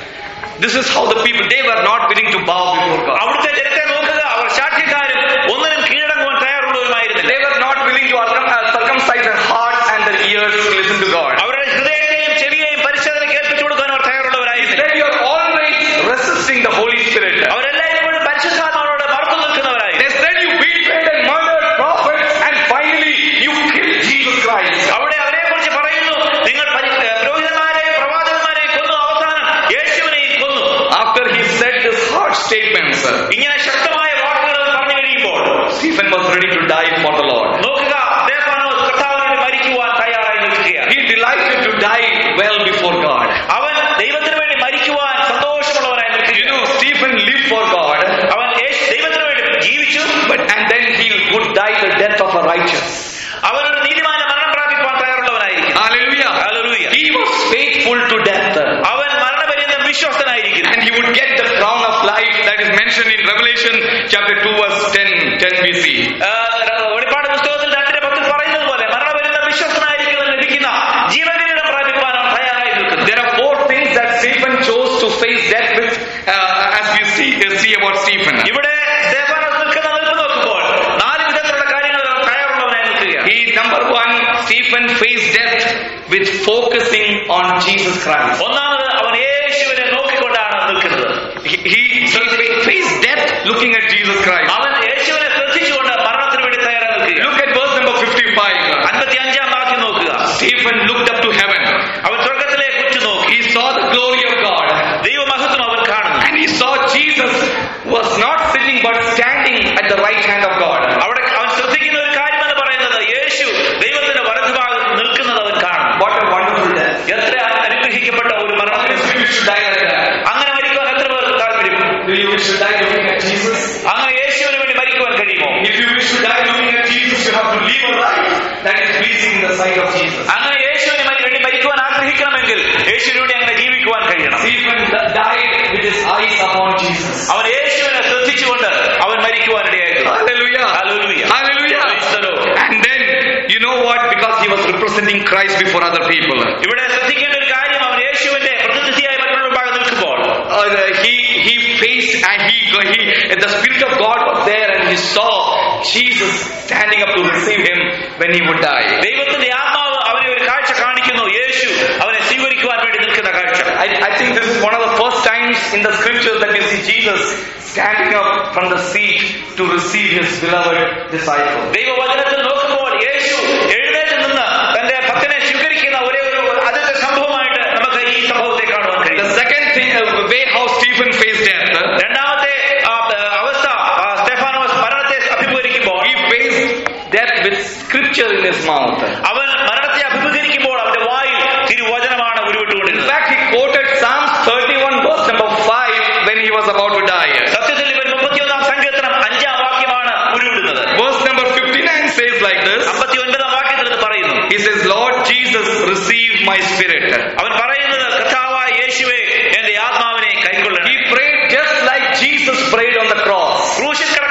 This is how the people, they were not willing to bow before God. അവിടുത്തെ ജനത്തെ നോക്കുക അവർ ശാഠ്യക്കാരും ഒന്നിനും കീഴടങ്ങുവാൻ തയ്യാറുള്ളവരുമായിരുന്നില്ല They were not willing to circum- uh, circumcise their hearts and their ears to listen to God. അവരുടെ ഹൃദയത്തെയും ചെവിയെയും പരിശോധന കേൾപ്പിച്ചു കൊടുക്കാൻ അവർ തയ്യാറുള്ളവരായിരുന്നില്ല Instead, you are always resisting the Holy Spirit. അവരെല്ലായ്പ്പോഴും പരിശുദ്ധാത്മാവോട് മറന്നു നിൽക്കുന്നവരായിരുന്നു Instead, you betrayed and murdered prophets and finally you killed Jesus Christ. അവിടെ അവരെ കുറിച്ച് പറയുന്നു നിങ്ങൾ പരി- ഏ, പുരോഹിതന്മാരെയും പ്രവാചകന്മാരെയും കൊന്നു അവസാനം യേശുവിനെയും കൊന്നു After he said this harsh statements, ഇങ്ങനെ ശക്തമായ വാക്കുകൾ പറഞ്ഞു കഴിയുമ്പോൾ Stephen was ready to die for the Lord. നോക്കുക സ്തേഫാനോസ് കർത്താവിനോട് മരിക്കുവാൻ തയ്യാറായി നിൽക്കുകയാണ് He delighted to die well before God. അവൻ ദൈവത്തിന് വേണ്ടി മരിക്കുവാൻ സന്തോഷമുള്ളവനായി You നിൽക്കുകയാണ് know, Stephen lived for God, അവൻ യേശു- ദൈവത്തിന് വേണ്ടി ജീവിച്ചു but and then he would die the death of a righteous. അവനൊരു നീതിമാന മരണം പ്രാപിപ്പാൻ തയ്യാറുള്ളവനായിരിക്കും Hallelujah. Hallelujah. He was faithful to death. അവൻ മരണപര്യന്തം വിശ്വസ്തനായിരിക്കും And he would get the crown of life that is mentioned in Revelation chapter 2 verse 10, 10 BC. ആ, വെളിപ്പാട് പുസ്തകത്തിൽ രണ്ടിന്റെ പത്തിൽ പറയുന്നത് പോലെ മരണപര്യന്തം വിശ്വസ്തനായിരിക്കുന്നതിന് ലഭിക്കുന്ന ജീവകിരീടം പ്രാപിപ്പാൻ അവൻ തയ്യാറായി നിൽക്കുന്നു There are four things that Stephen chose to face death with uh, as we see, uh, see about Stephen. ഇവിടെ സ്തേഫാനോസ് നിൽക്കുന്ന നിൽപ്പ് നോക്കുമ്പോൾ നാല് വിധത്തിലുള്ള കാര്യങ്ങൾ അവൻ തയ്യാറുള്ളവനായി നിൽക്കുകയാണ് He, number one, Stephen faced death with focusing on Jesus Christ. ഒന്നാമത് അവൻ യേശുവിനെ നോക്കിക്കൊണ്ടാണ് നിൽക്കുന്നത് He, he, he faced death looking at Jesus Christ. അവൻ യേശുവിനെ ശ്രദ്ധിച്ചുകൊണ്ട് മരണത്തിന് വേണ്ടി തയ്യാറായി നിൽക്കുക Look at verse number 55. അൻപത്തി അഞ്ചാം വാക്യം നോക്കുക Stephen looked up to heaven. അവൻ സ്വർഗത്തിലേക്ക് ഉറ്റു നോക്കി He saw the glory of God. ദൈവമഹത്വം അവൻ കാണുന്നു And he saw Jesus was not sitting but standing at the right hand of God. അവിടെ അവൻ ശ്രദ്ധിക്കുന്ന ഒരു കാര്യം എന്ന് പറയുന്നത് യേശു ദൈവത്തിന്റെ വലതുഭാഗത്ത് നിൽക്കുന്നത് അവൻ കാണുന്നു What a wonderful death. എത്ര അനുഗ്രഹിക്കപ്പെട്ട ഒരു മരണം We should die like that. അങ്ങനെ മരിക്കുവാൻ എത്ര പേർക്ക് താല്പര്യം Do you wish to die looking at Jesus? അങ്ങനെ യേശുവിന് വേണ്ടി മരിക്കുവാൻ കഴിയുമോ If you wish to die looking at Jesus, you have to live a life that is pleasing in the sight of Jesus. അങ്ങനെ യേശുവിന് മരി- വേണ്ടി മരിക്കുവാൻ ആഗ്രഹിക്കണമെങ്കിൽ യേശുവിന് വേണ്ടി അങ്ങനെ ജീവിക്കുവാൻ കഴിയണം Stephen died with his eyes upon Jesus. അവൻ യേശുവിനെ ശ്രദ്ധിച്ചുകൊണ്ട് അവൻ മരിക്കുവാൻ ഇടയായി Hallelujah. Hallelujah. Hallelujah. Praise the Lord. And then, you know what? Because he was representing Christ before other people. ഇവിടെ ശ്രദ്ധിക്കേണ്ട ഒരു കാര്യം അവൻ യേശുവിന്റെ പ്രതിനിധിയായി മറ്റുള്ള ഭാഗം നിൽക്കുമ്പോൾ Uh, he he faced and he he the spirit of God was there and he saw Jesus standing up to receive him when he would die. ദൈവത്തിന്റെ ആത്മാവ് അവനെ ഒരു കാഴ്ച കാണിക്കുന്നു യേശു അവനെ സ്വീകരിക്കുവാൻ വേണ്ടി നിൽക്കുന്ന കാഴ്ച I, I think this is one of the first times in the scriptures that we see Jesus standing up from the seat to receive his beloved disciple. ദൈവവചനത്തിൽ നോക്കുമ്പോൾ യേശു എഴുന്നേറ്റ് നിന്ന് തന്റെ ഭക്തനെ സ്വീകരിക്കുന്ന ഒരേ ഒരു അതിന്റെ സംഭവമായിട്ട് നമുക്ക് ഈ സംഭവത്തെ കാണുവാൻ കഴിയും The second thing, uh, way how Stephen faced death, uh, രണ്ടാമത്തെ ആ, ആ, അവസ്ഥ ആ, സ്തെഫാനോസ് മരണത്തെ അഭിമുഖീകരിക്കുമ്പോൾ he faced death with scripture in his mouth. അവൻ മരണത്തെ അഭിമുഖീകരിക്കുമ്പോൾ അവന്റെ വായിൽ തിരുവചനമാണ് In ഉരുവിട്ടുകൊണ്ടിരുന്നത് fact, he quoted Psalms 31 verse number 5 when he was about to die. സത്യത്തിൽ ഇവൻ മുപ്പത്തിയൊന്നാം സങ്കീർത്തനം അഞ്ചാം വാക്യമാണ് ഉരുവിടുന്നത് Verse number 59 says like this. അമ്പത്തി ഒൻപതാം വാക്യത്തിൽ ഇത് പറയുന്നു He says, Lord Jesus, receive my spirit. അവൻ പറയുന്നത് കർത്താവായ യേശുവെ എന്റെ ആത്മാവിനെ കൈക്കൊള്ളണം He prayed just like Jesus prayed on the cross. ക്രൂശിൽ കിടക്കുന്ന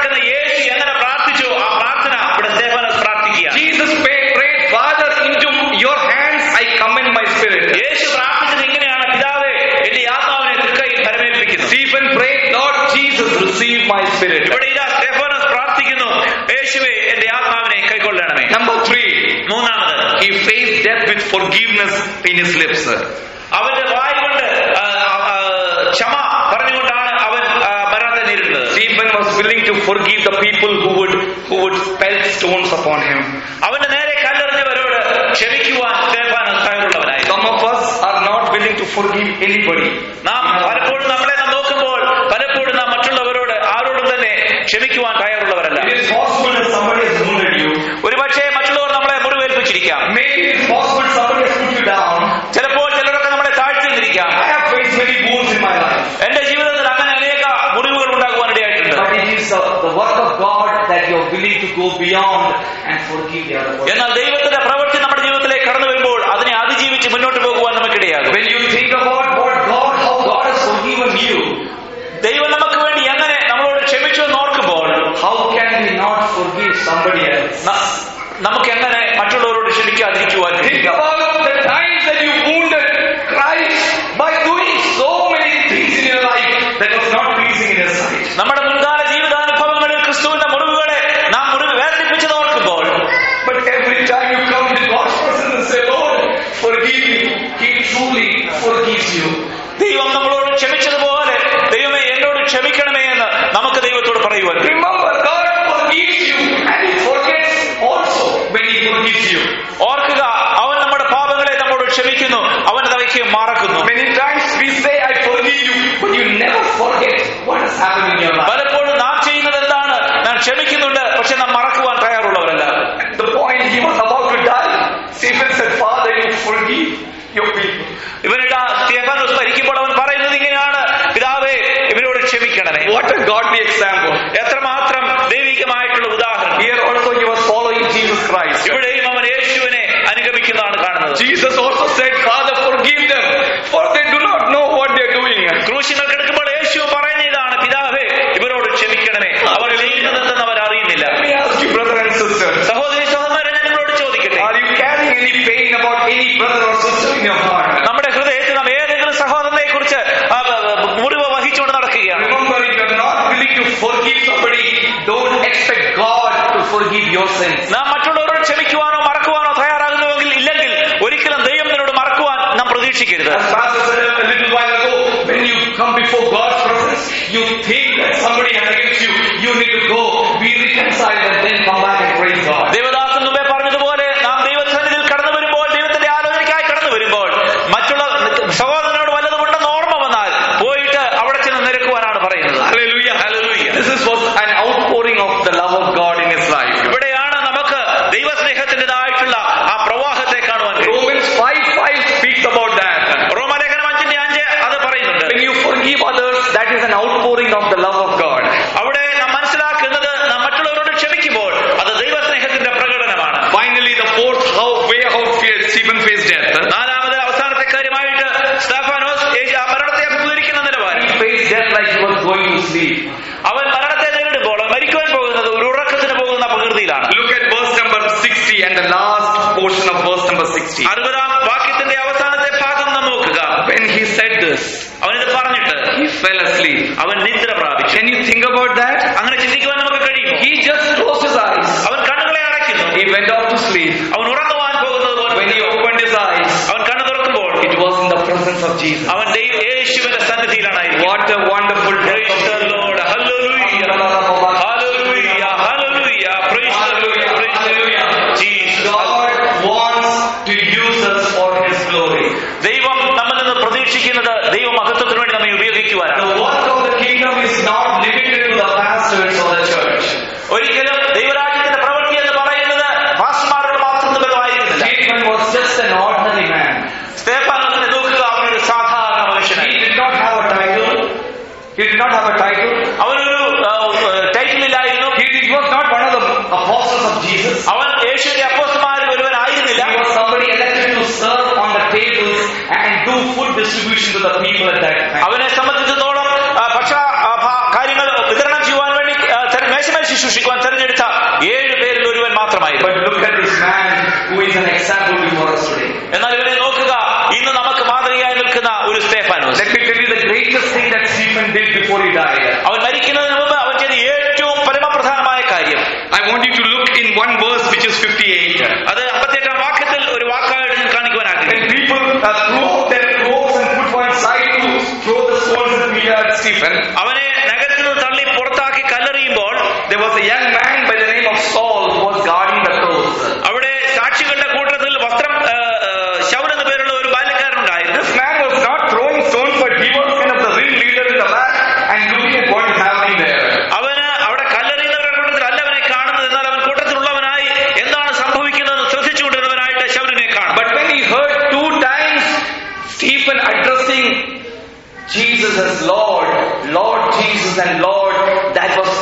Spirit. ഇവിടെ ഇതാ സ്റ്റെഫാനോസ് പ്രാർത്ഥിക്കുന്നു യേശുവേ എന്റെ ആത്മാവിനെ കൈക്കൊള്ളണമേ Number three, മൂന്നാമത് he faced death with forgiveness in his lips. അവന്റെ വായ കൊണ്ട് ആ, ആ, ക്ഷമ പറഞ്ഞുകൊണ്ടാണ് അവൻ ആ, മരണത്തെ നേരിടുന്നത് Stephen was willing to forgive the people who would who would pelt stones upon him. അവന്റെ നേരെ കല്ലെറിഞ്ഞവരോട് ക്ഷമിക്കുവാൻ Stephanos തയ്യാറുള്ളവനായി Some of us are not willing to forgive anybody. നാം പലപ്പോഴും നമ്മളെ നാം നോക്കുമ്പോൾ പലപ്പോഴും നാം മറ്റുള്ളവരോട് ആരോടും തന്നെ ക്ഷമിക്കുവാൻ തയ്യാറുള്ളവരല്ല It is possible that somebody has wounded you. ഒരുപക്ഷെ മറ്റുള്ളവർ നമ്മളെ മുറിവേൽപ്പിച്ചിരിക്കാം Maybe it is possible somebody has put you down. ചിലപ്പോൾ ചിലരൊക്കെ നമ്മളെ താഴ്ത്തിയിരിക്കാം I have faced many wounds in my life. എന്റെ ജീവിതത്തിൽ അങ്ങനെ അനേക മുറിവുകൾ ഉണ്ടാകുവാനിടയായിട്ടുണ്ട് But it is the, the work of God that you are willing to go beyond and forgive the other person. എന്നാൽ ദൈവത്തിന്റെ പ്രവൃത്തി നമ്മുടെ ജീവിതത്തിലേക്ക് കടന്നു വരുമ്പോൾ അതിനെ അതിജീവിച്ച് മുന്നോട്ട് പോകുവാൻ നമുക്കിടയാകും When you think about what God, how God has forgiven you, ദൈവം നമുക്ക് വേണ്ടി എങ്ങനെ നമ്മളോട് ക്ഷമിച്ചു എന്ന് ഓർക്കുമ്പോൾ how can we not forgive somebody else? ന- നമുക്ക് എങ്ങനെ മറ്റുള്ളവരോട് ക്ഷമിക്കാതിരിക്കുവാൻ കഴിയും? Think about the times that you wounded Christ by doing so many things in your life that was not pleasing in His sight. നമ്മുടെ മുൻകാല ജീവിതാനുഭവങ്ങളിൽ ക്രിസ്തുവിന്റെ മുറിവുകളെ നാം മുറിവ് വേദനിപ്പിച്ചത് ഓർക്കുമ്പോൾ But every time you come to God's presence and say, Lord, forgive me, He truly forgives you. ദൈവം നമ്മളോട് ക്ഷമിച്ചതുപോലെ ദൈവമേ എന്നോട് ക്ഷമിക്കണമേ എന്ന് നമുക്ക് ദൈവത്തോട് പറയുവാൻ കഴിയും. Remember, God forgives you and He forgets also when He forgives you. ഓർക്കുക അവൻ നമ്മുടെ പാപങ്ങളെ നമ്മോട് ക്ഷമിക്കുന്നു അവൻ തവയ്ക്ക് മറക്കുന്നു Many times we say, I forgive you, but you never forget what has happened in your life. പലപ്പോഴും നാം ചെയ്യുന്നത് എന്താണ് നാം ക്ഷമിക്കുന്നുണ്ട് പക്ഷെ നാം മറക്കുവാൻ തയ്യാറുള്ളവരല്ല The point he was about to die, Stephen said, Father, you forgive your people. ഇവനിടാ Stephanos മരിക്കുമ്പോൾ അവൻ പറയുന്നത് ഇങ്ങനെയാണ് പിതാവേ ഇവരോട് ക്ഷമിക്കണമേ What a godly example. എത്രമാത്രം ദൈവികമായിട്ടുള്ള ഉദാഹരണം Here also he was following Jesus Christ. ഇവിടെയും അവൻ യേശുവിനെ അനുഗമിക്കുന്നതാണ് കാണുന്നത് Jesus also said, Father, forgive them, for they do not know what they are doing. ക്രൂശികൾ കിടക്കുമ്പോൾ യേശു പറയുന്ന ഇതാണ് പിതാവേ ഇവരോട് ക്ഷമിക്കണമേ അവർ ചെയ്യുന്നതെന്ന് അവർ അറിയുന്നില്ല Let me ask you, brother and sister, സഹോദരി സഹോദരൻ ഞാൻ നിങ്ങളോട് ചോദിക്കട്ടെ are you carrying any pain about any brother or sister in your heart? നമ്മുടെ ഹൃദയത്തിൽ നാം ഏതെങ്കിലും സഹോദരനെ കുറിച്ച് മുറിവ് വഹിച്ചുകൊണ്ട് നടക്കുകയാണ് Remember, if you are not willing to forgive somebody, don't expect God to forgive your sins. നാം മറ്റുള്ളവരോട് ക്ഷമിക്കുവാനോ മറക്കുവാനോ തയ്യാറാകുന്നുവെങ്കിൽ ഇല്ലെങ്കിൽ ഒരിക്കലും ദൈവം നിന്നോട് മറക്കുവാൻ നാം പ്രതീക്ഷിക്കരുത് As Pastor said a little while ago, when you come before God's presence, you think that somebody has against you, you need to go, be reconciled, and then come back and praise God. Devadasan മുമ്പേ പറഞ്ഞതുപോലെ നാം ദൈവസന്നിധിയിൽ കടന്നു വരുമ്പോൾ ദൈവത്തിന്റെ ആലോചനയ്ക്കായി കടന്നു വരുമ്പോൾ മറ്റുള്ള സഹോദരനോട് വല്ലതും ഉണ്ടെന്ന് ഓർമ്മ വന്നാൽ പോയിട്ട് അവിടെ ചെന്ന് നിരക്കുവാനാണ് പറയുന്നത് Hallelujah. Hallelujah. This is was an outpouring of the love of God in his life. ഇവിടെയാണ് നമുക്ക് ദൈവസ്നേഹത്തിൻ്റെതായിട്ടുള്ള ആ പ്രവാഹത്തെ കാണുവാൻ കഴിയും. Romans 5 5 speaks about that. റോമാലേഖനം അഞ്ചിന്റെ അഞ്ച് അത് പറയുന്നുണ്ട് When you forgive others, that is an outpouring of the love of God. അവിടെ നാം മനസ്സിലാക്കുന്നത് നാം മറ്റുള്ളവരോട് ക്ഷമിക്കുമ്പോൾ അത് ദൈവസ്നേഹത്തിന്റെ പ്രകടനമാണ് Finally, the fourth how way how Stephen faced death. നാലാമത് അവസാനത്തെ കാര്യമായിട്ട് സ്താഫാനോസ് യേശു ആ മരണത്തെ അഭിമുഖീകരിക്കുന്ന നിലവാരം He faced death like he was going to sleep. അവൻ മരണത്തെ നേരിടുമ്പോൾ അവൻ മരിക്കുവാൻ പോകുന്നത് ഒരു ഉറക്കത്തിന് പോകുന്ന പ്രകൃതിയിലാണ് Look at verse number 60 and the last portion of verse number 60. അറുപതാം വാക്യത്തിന്റെ അവസാനത്തെ ഭാഗം നാം നോക്കുക When he said this, അവനിത് പറഞ്ഞിട്ട് he fell asleep. അവൻ നിദ്ര പ്രാപിച്ചു Can you think about that? അങ്ങനെ ചിന്തിക്കുവാൻ നമുക്ക് കഴിയും He just closed his eyes. അവൻ കണ്ണുകളെ അടയ്ക്കുന്നു He went off to sleep. അവൻ ഉറങ്ങുവാൻ പോകുന്നത് പോലെ When he opened his eyes, അവൻ കണ്ണു തുറക്കുമ്പോൾ it was in the presence of Jesus. അവൻ ദൈവ യേശുവിന്റെ സന്നിധിയിലാണ് What a wonderful Praise the Lord. Hallelujah. Hallelujah. Hallelujah. Praise the Lord. Praise the Lord. Jesus. God wants to use us for His glory. ദൈവം നമ്മിൽ നിന്ന് പ്രതീക്ഷിക്കുന്നത് ദൈവമഹത്വത്തിന് വേണ്ടി നമ്മെ ഉപയോഗിക്കുവാനാണ് The work of the kingdom is not limited to the pastors or the church. ഒരിക്കലും ദൈവരാജ്യത്തിന്റെ പ്രവൃത്തി എന്ന് പറയുന്നത് പാസ്റ്റർമാരോട് മാത്രം ബന്ധമായിരിക്കുന്നില്ല Stephen was just an ordinary man. സ്തേഫാനോസിനെ നോക്കുക അവനൊരു സാധാരണ മനുഷ്യനായി He did not have a title. He did not have a title. അവനൊരു ടൈറ്റിൽ ഇല്ലായിരുന്നു He did- was not one of the apostles of Jesus. അവൻ യേശുവിന്റെ അപ്പോസ്തമാരിൽ ഒരുവനായിരുന്നില്ല He was somebody elected to serve on the tables and do food distribution to the people at that time. അവനെ സംബന്ധിച്ചിടത്തോളം ആ, ഭക്ഷ ആ, ഭ- കാര്യങ്ങൾ വിതരണം ചെയ്യുവാൻ വേണ്ടി ആ, തെര- മേശമേൽ ശുശ്രൂഷിക്കുവാൻ തെരഞ്ഞെടുത്ത ഏഴ് പേരിൽ ഒരുവൻ മാത്രമായിരുന്നു But look at this man who is an example before us today. എന്നാൽ ഇവനെ നോക്കുക ഇന്ന് നമുക്ക് മാതൃകയായി നിൽക്കുന്ന ഒരു Stephanos Let me tell you the greatest thing that Stephen did before he died. അവൻ മരിക്കുന്നതിന് മുമ്പ് അവൻ ചെയ്ത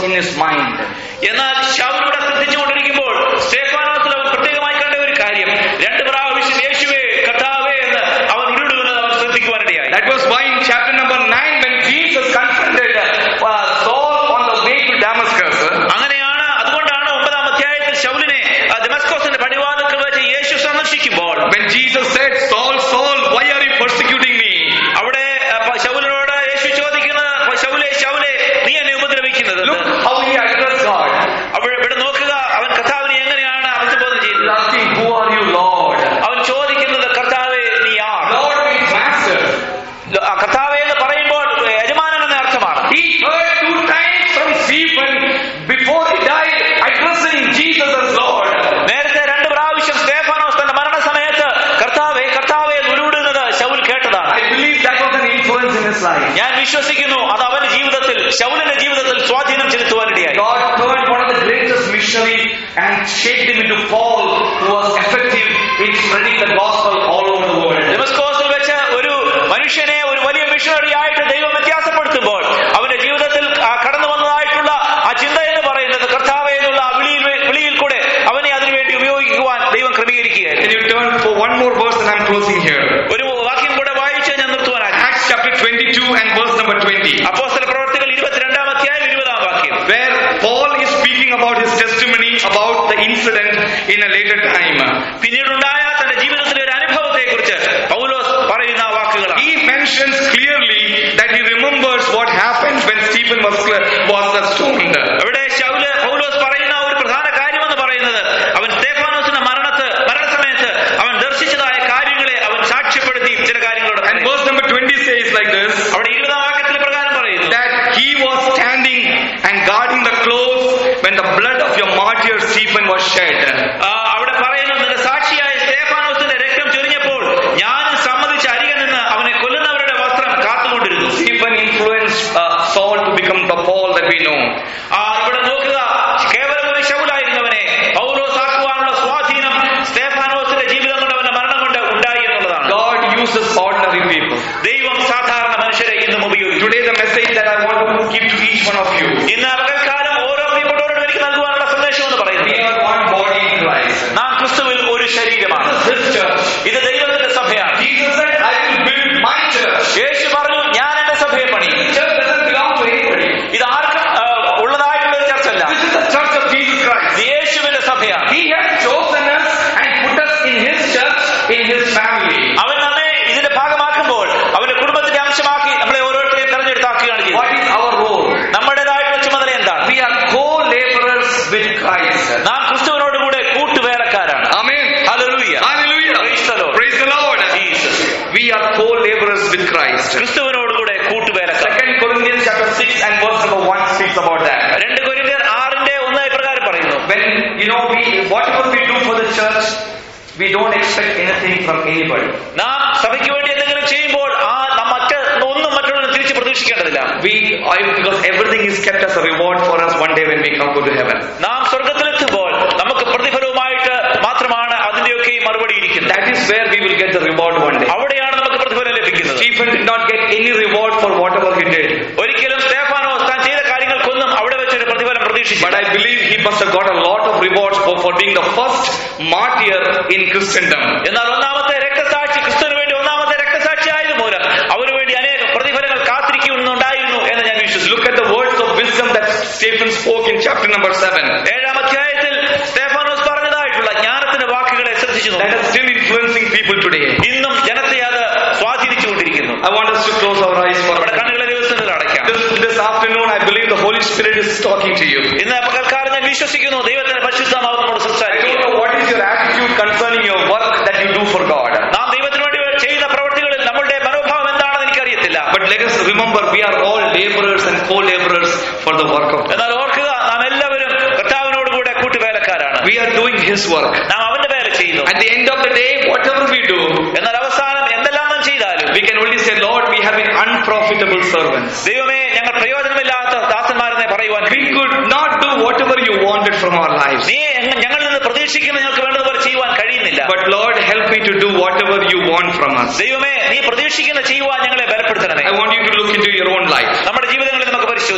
in his mind. എന്നാൽ ശൗലിലൂടെ ശ്രദ്ധിച്ചുകൊണ്ടിരിക്കുമ്പോൾ സ്റ്റേഫാനോസിൽ അവൻ പ്രത്യേകമായി കണ്ട ഒരു കാര്യം രണ്ട് പ്രാവശ്യം യേശുവേ കർത്താവേ എന്ന് അവൻ ഉരുടുന്നത് അവൻ ശ്രദ്ധിക്കുവാനിടയായി That was why in chapter number 9, when Jesus confronted uh, Saul on the way to Damascus, അങ്ങനെയാണ് അതുകൊണ്ടാണ് ഒമ്പതാം അധ്യായത്തിൽ ശൗലിനെ ആ, ദമസ്കോസിന്റെ പടിവാദത്തിൽ വെച്ച് യേശു സന്ദർശിക്കുമ്പോൾ when Jesus said, Saul, Saul, why are you persecuting me? അവിടെ ആ, പ- ശൗലിനോട് യേശു ചോദിക്കുന്നത് ശൗലെ ശൗലെ നീ എന്നെ ഉപദ്രവിക്കുന്നത് Look how he addressed God. അവിടെ ഇവിടെ നോക്കുക അവൻ കർത്താവിനെ എങ്ങനെയാണ് അഭിസംബോധന He's ചെയ്യുന്നത് asking, Who are you, Lord? അവൻ ചോദിക്കുന്നത് കർത്താവെ നീ ആർ Lord means master. കർത്താവെ എന്ന് പറയുമ്പോൾ യജമാനൻ എന്ന അർത്ഥമാണ് He heard two times from Stephen before he died, addressing Jesus as Lord. നേരത്തെ രണ്ട് പ്രാവശ്യം സ്തേഫാനോസ് തന്റെ മരണസമയത്ത് കർത്താവെ കർത്താവെ എന്ന് ഉരുവിടുന്നത് ശൗൽ കേട്ടതാണ് I believe that was an influence in his life. ഞാൻ വിശ്വസിക്കുന്നു അത് അവന്റെ ജീവിതത്തിൽ ശൗലിന്റെ ജീവിതത്തിൽ സ്വാധീനം ചെലുത്തുവാനിടയായി God turned one of the greatest missionaries and shaped him into Paul, who was effective in spreading the gospel all over the world. ഡെമസ്കോസിൽ വെച്ച് ഒരു മനുഷ്യനെ ഒരു വലിയ മിഷണറി ആയിട്ട് ദൈവം വ്യത്യാസപ്പെടുത്തുമ്പോൾ അവന്റെ ജീവിതത്തിൽ ആ കടന്നു വന്നതായിട്ടുള്ള ആ ചിന്ത എന്ന് പറയുന്നത് കർത്താവെ എന്നുള്ള ആ വിളിയിൽ വിളിയിൽ കൂടെ അവനെ അതിനുവേണ്ടി ഉപയോഗിക്കുവാൻ ദൈവം ക്രമീകരിക്കുകയായിരുന്നു Can you turn for one more verse and I'm closing here. ഒരു വാക്യം കൂടെ വായിച്ച് ഞാൻ നിർത്തുവാനാക്കി Acts chapter 22 and verse number 20. അപ്പോസ്തല പ്രവർത്തികൾ ഇരുപത്തിരണ്ടാം അധ്യായം ഇരുപതാം വാക്യം Where Paul is speaking about his testimony about the incident in a later time. പിന്നീടുണ്ടായ തന്റെ ജീവിതത്തിലെ ഒരു അനുഭവത്തെ കുറിച്ച് പൗലോസ് പറയുന്ന ആ വാക്കുകളാണ് He mentions clearly that he remembers what happened when Stephen was, was stoned. അവിടെ ശൗല് പൗലോസ് പറയുന്ന ഒരു പ്രധാന കാര്യമെന്ന് പറയുന്നത് അവൻ സ്തേഫാനോസിന്റെ മരണത്ത് മരണസമയത്ത് അവൻ ദർശിച്ചതായ കാര്യങ്ങളെ അവൻ സാക്ഷ്യപ്പെടുത്തി ചില കാര്യങ്ങളോട് And verse number 20 says like this അവിടെ ഇരുപതാം വാക്യത്തിൽ പ്രകാരം പറയുന്നു that he was standing and guarding the clothes when the blood of your martyr Stephen was shed. ആ, അവിടെ പറയുന്നു നിന്റെ സാക്ഷിയായ സ്തേഫാനോസിന്റെ രക്തം ചൊരിഞ്ഞപ്പോൾ ഞാനും സമ്മതിച്ച് അരികെ നിന്ന് അവനെ കൊല്ലുന്നവരുടെ വസ്ത്രം കാത്തുകൊണ്ടിരുന്നു Stephen influenced uh, Saul to become the Paul that we know. ആ ഇവിടെ നോക്കുക കേവലം ഒരു ശൗലായിരുന്നവനെ പൗലോസ് ആക്കുവാനുള്ള സ്വാധീനം സ്തേഫാനോസിന്റെ ജീവിതം കൊണ്ട് അവന്റെ മരണം കൊണ്ട് ഉണ്ടായി എന്നുള്ളതാണ് God uses ordinary people. ദൈവം സാധാരണ മനുഷ്യരെ ഇന്നും ഉപയോഗിച്ചു Today the message that I want to give to each one of you. ഇന്ന് പകൽക്കാലം ഓരോ പ്രിയപ്പെട്ടവരോടും എനിക്ക് നൽകുവാനുള്ള സന്ദേശം എന്ന് We പറയുന്നത് are one body in Christ. നാം ക്രിസ്തുവിൽ ഒരു ശരീരമാണ് This church. ഇത് ദൈവത്തിന്റെ സഭയാണ് Jesus said, I will build my church. യേശു പറഞ്ഞു ഞാൻ എന്റെ സഭയെ പണി Church doesn't belong to anybody. ഇത് ആർക്കും ആ, ഉള്ളതായിട്ടുള്ള ഒരു ചർച്ചല്ല This is the church of Jesus Christ. ഇത് യേശുവിന്റെ സഭയാണ് He has chosen us and put us in His church, in His family. അവൻ നമ്മെ ഇതിന്റെ ഭാഗമാക്കുമ്പോൾ അവന്റെ കുടുംബത്തിന്റെ അംശമാക്കി നമ്മളെ ഓരോരുത്തരെയും തെരഞ്ഞെടുത്താക്കുകയാണ് ചെയ്യുന്നത് What is our role? നമ്മുടേതായിട്ടുള്ള ചുമതല എന്താണ് We are co-laborers with Christ. നാം ക്രിസ്തുവിനോടുകൂടെ കൂട്ടുവേലക്കാരാണ് Amen. Hallelujah. Hallelujah. Praise the Lord. Praise the Lord. Jesus. We are co-laborers with Christ. ക്രിസ്തുവിനോടുകൂടെ കൂട്ടുവേലക്കാർ Second Corinthians chapter 6 and verse number 1 speaks about that. രണ്ട് കൊരിന്ത്യർ ആറിന്റെ ഒന്ന് ഇപ്രകാരം പറയുന്നു When, you know, we, whatever we do for the church, we don't expect anything from anybody. നാം സഭയ്ക്ക് വേണ്ടി എന്തെങ്കിലും ചെയ്യുമ്പോൾ ആ നാം മറ്റ് ഒന്നും മറ്റുള്ളവരും തിരിച്ച് പ്രതീക്ഷിക്കേണ്ടതില്ല We, I, because everything is kept as a reward for us one day when we come go to heaven. നാം സ്വർഗത്തിലെത്തുമ്പോൾ നമുക്ക് പ്രതിഫലവുമായിട്ട് മാത്രമാണ് അതിന്റെയൊക്കെ മറുപടി ഇരിക്കുന്നത് That is where we will get the reward one day. അവിടെയാണ് നമുക്ക് പ്രതിഫലം ലഭിക്കുന്നത് Stephen did not get any reward for whatever he did. ഒരിക്കലും സ്തേഫാനോ താൻ ചെയ്ത കാര്യങ്ങൾക്കൊന്നും അവിടെ വെച്ചൊരു പ്രതിഫലം പ്രതീക്ഷിച്ചു But I believe he must have got a lot of rewards for, for being the first martyr in Christendom. എന്നാൽ ഒന്നാമത്തെ രക്തസാക്ഷി ക്രിസ്തുവിന് വേണ്ടി ഒന്നാമത്തെ രക്തസാക്ഷി ആയത് മൂലം അവന് വേണ്ടി അനേക പ്രതിഫലങ്ങൾ കാത്തിരിക്കുന്നുണ്ടായിരുന്നു എന്ന് ഞാൻ വിശ്വസിച്ചു Look at the words of wisdom that Stephen spoke in chapter number 7. ഏഴാം അധ്യായത്തിൽ സ്തേഫാനോസ് പറഞ്ഞതായിട്ടുള്ള ജ്ഞാനത്തിന്റെ വാക്കുകളെ ശ്രദ്ധിച്ചു That നോക്കൂ. is still influencing people today. ഇന്നും ജനത്തെ അത് സ്വാധീനിച്ചുകൊണ്ടിരിക്കുന്നു I want us to close our eyes for a നമ്മുടെ minute. കണ്ണുകളെ ദിവസത്തിൽ അടയ്ക്കാം This, this afternoon, I believe the Holy Spirit is talking to you. ഇന്ന് പകൽക്കാലം ഞാൻ വിശ്വസിക്കുന്നു ദൈവത്തിന്റെ പരിശുദ്ധമാവ് നമ്മോട് I don't സംസാരിക്കുന്നു know what is your attitude concerning your work that you do for God. നാം ദൈവത്തിന് വേണ്ടി ചെയ്യുന്ന പ്രവർത്തികളിൽ നമ്മളുടെ മനോഭാവം എന്താണെന്ന് എനിക്കറിയത്തില്ല But let us remember, we are all laborers and co-laborers for the work of God. എന്നാൽ ഓർക്കുക നാം എല്ലാവരും കർത്താവിനോടുകൂടെ കൂട്ടുവേലക്കാരാണ് We are doing His work. നാം അവന്റെ വേല ചെയ്യുന്നു At the end of the day, whatever we do, എന്നാൽ അവസാനം എന്തെല്ലാം നാം ചെയ്താലും we can only say, Lord, we have been unprofitable servants. ദൈവമേ ഞങ്ങൾ പ്രയോജനമില്ലാത്ത ദാസന്മാരെന്നെ പറയുവാൻ We could not do whatever you wanted from our lives. നീ എങ്ങ- ഞങ്ങളിൽ നിന്ന് പ്രതീക്ഷിക്കുന്ന ഞങ്ങൾക്ക് വേണ്ടതുപോലെ ചെയ്യുവാൻ കഴിയുന്നില്ല But Lord, help me to do whatever you want from us. ദൈവമേ നീ പ്രതീക്ഷിക്കുന്ന ചെയ്യുവാൻ ഞങ്ങളെ ബലപ്പെടുത്തണമേ I want you to look into your own life. നമ്മുടെ ജീവിതങ്ങളിൽ നമുക്ക് പരിശോധിക്കാം Don't think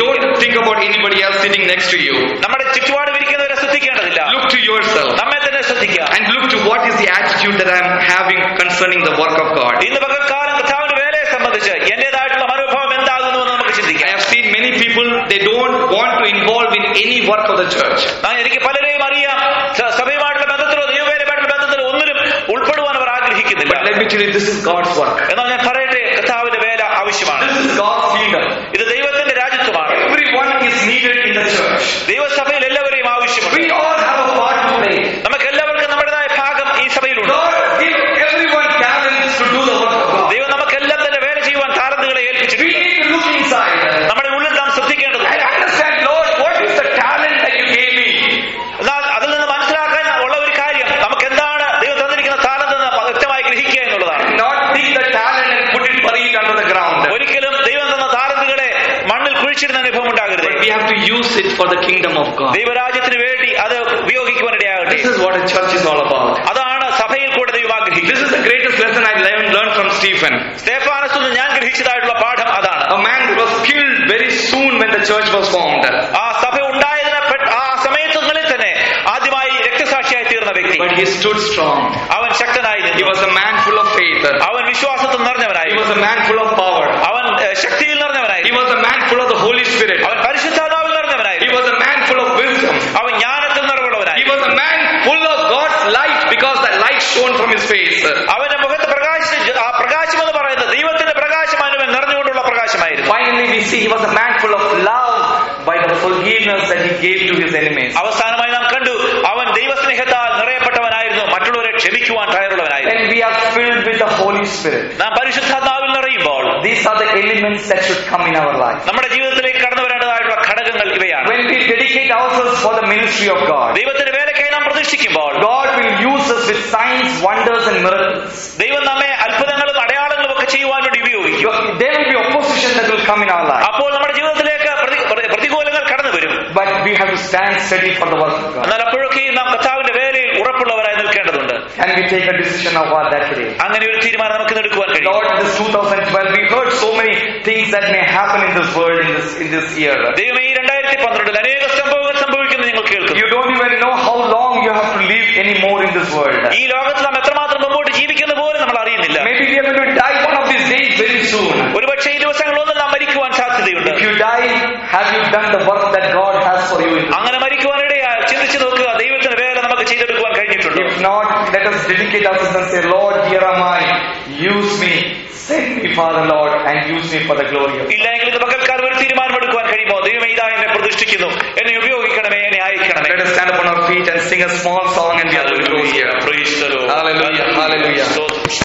think about anybody else sitting next to you. നമ്മുടെ ചുറ്റുപാടും ഇരിക്കുന്നവരെ ശ്രദ്ധിക്കേണ്ടതില്ല Look to yourself നമ്മെ തന്നെ ശ്രദ്ധിക്കുക and look to what is the attitude that I am having concerning the work of God. ഇന്ന് പകൽക്കാലം കർത്താവിന്റെ വേലയെ സംബന്ധിച്ച് എന്റേതായിട്ടുള്ള മനോഭാവം എന്താകുന്നു എന്ന് നമുക്ക് I ചിന്തിക്കാം have seen many people, they don't want to involve in any work of the church. ആ, എനിക്ക് പലരെയും അറിയാം സ- സഭയുമായിട്ടുള്ള ബന്ധത്തിലോ ദൈവവേലമായിട്ടുള്ള ബന്ധത്തിലോ ഒന്നിലും ഉൾപ്പെടുവാൻ അവർ ആഗ്രഹിക്കുന്നില്ല But let me tell you, this is God's work. എന്നാൽ ഞാൻ പറയട്ടെ കർത്താവിന്റെ വേല ആവശ്യമാണ് This is God's kingdom. ഇത് ദൈവത്തിന്റെ രാജ്യത്വമാണ് Everyone is needed in the church. ദൈവസഭയിൽ എല്ലാവരെയും ആവശ്യമുണ്ട് We all have a part to play. നമുക്ക് എല്ലാവർക്കും നമ്മുടേതായ ഭാഗം ഈ സഭയിലുണ്ട് God give everyone talents to do the work of God. ദൈവം നമുക്കെല്ലാം തന്നെ വേല ചെയ്യുവാൻ താരന്തുകളെ We ഏൽപ്പിച്ചിട്ടുണ്ട് need to look inside നമ്മുടെ ഉള്ളിൽ നാം ശ്രദ്ധിക്കേണ്ടതുണ്ട് and understand, Lord, what is the talent that you gave me? എന്നാൽ അതിൽ നിന്ന് മനസ്സിലാക്കാൻ ഉള്ള ഒരു കാര്യം നമുക്ക് എന്താണ് ദൈവം തന്നിരിക്കുന്ന താരന്ത് എന്ന് വ്യക്തമായി ഗ്രഹിക്കുക എന്നുള്ളതാണ് Not take the talent and put it buried under the ground. ഒരിക്കലും ദൈവം തന്ന താരന്തുകളെ മണ്ണിൽ കുഴിച്ചിടുന്ന അനുഭവം ഉണ്ടാകരുത് But we have to use it for the kingdom of God. ദൈവരാജ്യത്തിന് വേണ്ടി അത് ഉപയോഗിക്കുവാനിടയാകട്ടെ This is what a church is all about. അതാണ് സഭയിൽ കൂടെ ദൈവം This ആഗ്രഹിക്കുന്നത് is the greatest lesson I learned learned from Stephen. സ്തേഫാനസ് നിന്ന് ഞാൻ ഗ്രഹിച്ചതായിട്ടുള്ള പാഠം അതാണ് A man was killed very soon when the church was formed. ആ സഭ ഉണ്ടായതിനെ പെട്ട്- ആ സമയത്തുകളിൽ തന്നെ ആദ്യമായി രക്തസാക്ഷിയായി തീർന്ന വ്യക്തി But he stood strong. അവൻ ശക്തനായി He നിന്നു. was a man full of faith. അവൻ വിശ്വാസത്തിൽ He നിറഞ്ഞവനായിരുന്നു was a man full of power. അവൻ ഏഹ്, ശക്തിയിൽ He നിറഞ്ഞവനായിരുന്നു was a man full of the Holy Spirit. അവൻ പരിശുദ്ധാത്മാവിൽ He നിറഞ്ഞവനായിരുന്നു was a man full of wisdom. അവൻ ജ്ഞാനത്തിൽ He നിറവുള്ളവനായിരുന്നു was a man full of God's light because the light shone from his face. അവന്റെ മുഖത്ത് പ്രകാശിച്ച ആ പ്രകാശം എന്ന് പറയുന്നത് ദൈവത്തിന്റെ പ്രകാശം അവന് നിറഞ്ഞുകൊണ്ടുള്ള പ്രകാശമായിരുന്നു Finally, we see he was a man full of love by the forgiveness that he gave to his enemies. അവസാനമായി നാം കണ്ടു അവൻ ദൈവസ്നേഹത്താൽ നിറയപ്പെട്ടവനായിരുന്നു മറ്റുള്ളവരെ ക്ഷമിക്കുവാൻ തയ്യാറുള്ളവനായിരുന്നു When we are filled with the Holy Spirit, നാം പരിശുദ്ധാത്മാവിൽ നിറയുമ്പോൾ these are the elements that should come in our life. നമ്മുടെ ജീവിതത്തിലേക്ക് കടന്നു വരേണ്ടതായിട്ടുള്ള ഘടകങ്ങൾ ഇവയാണ് When we dedicate ourselves for the ministry of God, ദൈവത്തിന്റെ വേലക്കായി നാം പ്രതിഷ്ഠിക്കുമ്പോൾ God will use us with signs, wonders, and miracles. ദൈവം നമ്മെ അത്ഭുതങ്ങളും അടയാളങ്ങളും ഒക്കെ ചെയ്യുവാൻ വേണ്ടി ഉപയോഗിക്കും You- There will be opposition that will come in our life, അപ്പോൾ നമ്മുടെ ജീവിതത്തിലേക്ക് പ്രതി- പ്രതി- പ്രതികൂലങ്ങൾ കടന്നു വരും but we have to stand steady for the work of God. എന്നാൽ അപ്പോഴൊക്കെയും നാം കർത്താവിന്റെ വേലയിൽ ഉറപ്പുള്ളവരായി നിൽക്കേണ്ടതുണ്ട് Can we take a decision of what that today? അങ്ങനെ ഒരു തീരുമാനം നമുക്ക് ഇന്ന് എടുക്കുവാൻ കഴിയും Lord, this 2012, we heard so many things that may happen in this world in this in this year. ദൈവമേ ഈ രണ്ടായിരത്തി പന്ത്രണ്ടിൽ അനേക സംഭവങ്ങൾ സംഭവിക്കുന്നത് നിങ്ങൾ കേൾക്കുന്നു You don't even know how long you have to live anymore in this world. ഈ ലോകത്ത് നാം എത്രമാത്രം മുമ്പോട്ട് ജീവിക്കുന്ന പോലും നമ്മൾ അറിയുന്നില്ല Maybe we are going to die one of these days very soon. ഒരുപക്ഷെ ഈ ദിവസങ്ങളൊന്നും നാം മരിക്കുവാൻ സാധ്യതയുണ്ട് If you die, have you done the work that God has for you? in this അങ്ങനെ മരിക്കുവാനിടയാ ചിന്തിച്ചു നോക്കുക ദൈവത്തിന്റെ വേല നമുക്ക് ചെയ്തെടുക്കുവാൻ കഴിഞ്ഞിട്ടുണ്ടോ If not, let us dedicate ourselves and say, Lord, here am I. Use me. Send me, Father, Lord, and use me for the glory of ഇല്ല എങ്കിൽ ഇത് പകൽക്കാലം ഒരു തീരുമാനമെടുക്കുവാൻ കഴിയുമോ ദൈവമേ ഇതാ എന്നെ പ്രതിഷ്ഠിക്കുന്നു എന്നെ ഉപയോഗിക്കണമേ എന്നെ അയക്കണമേ Let us stand upon our feet and sing a small song and we are going to close here. Praise the Lord. Hallelujah, hallelujah. സ്തോത്രം.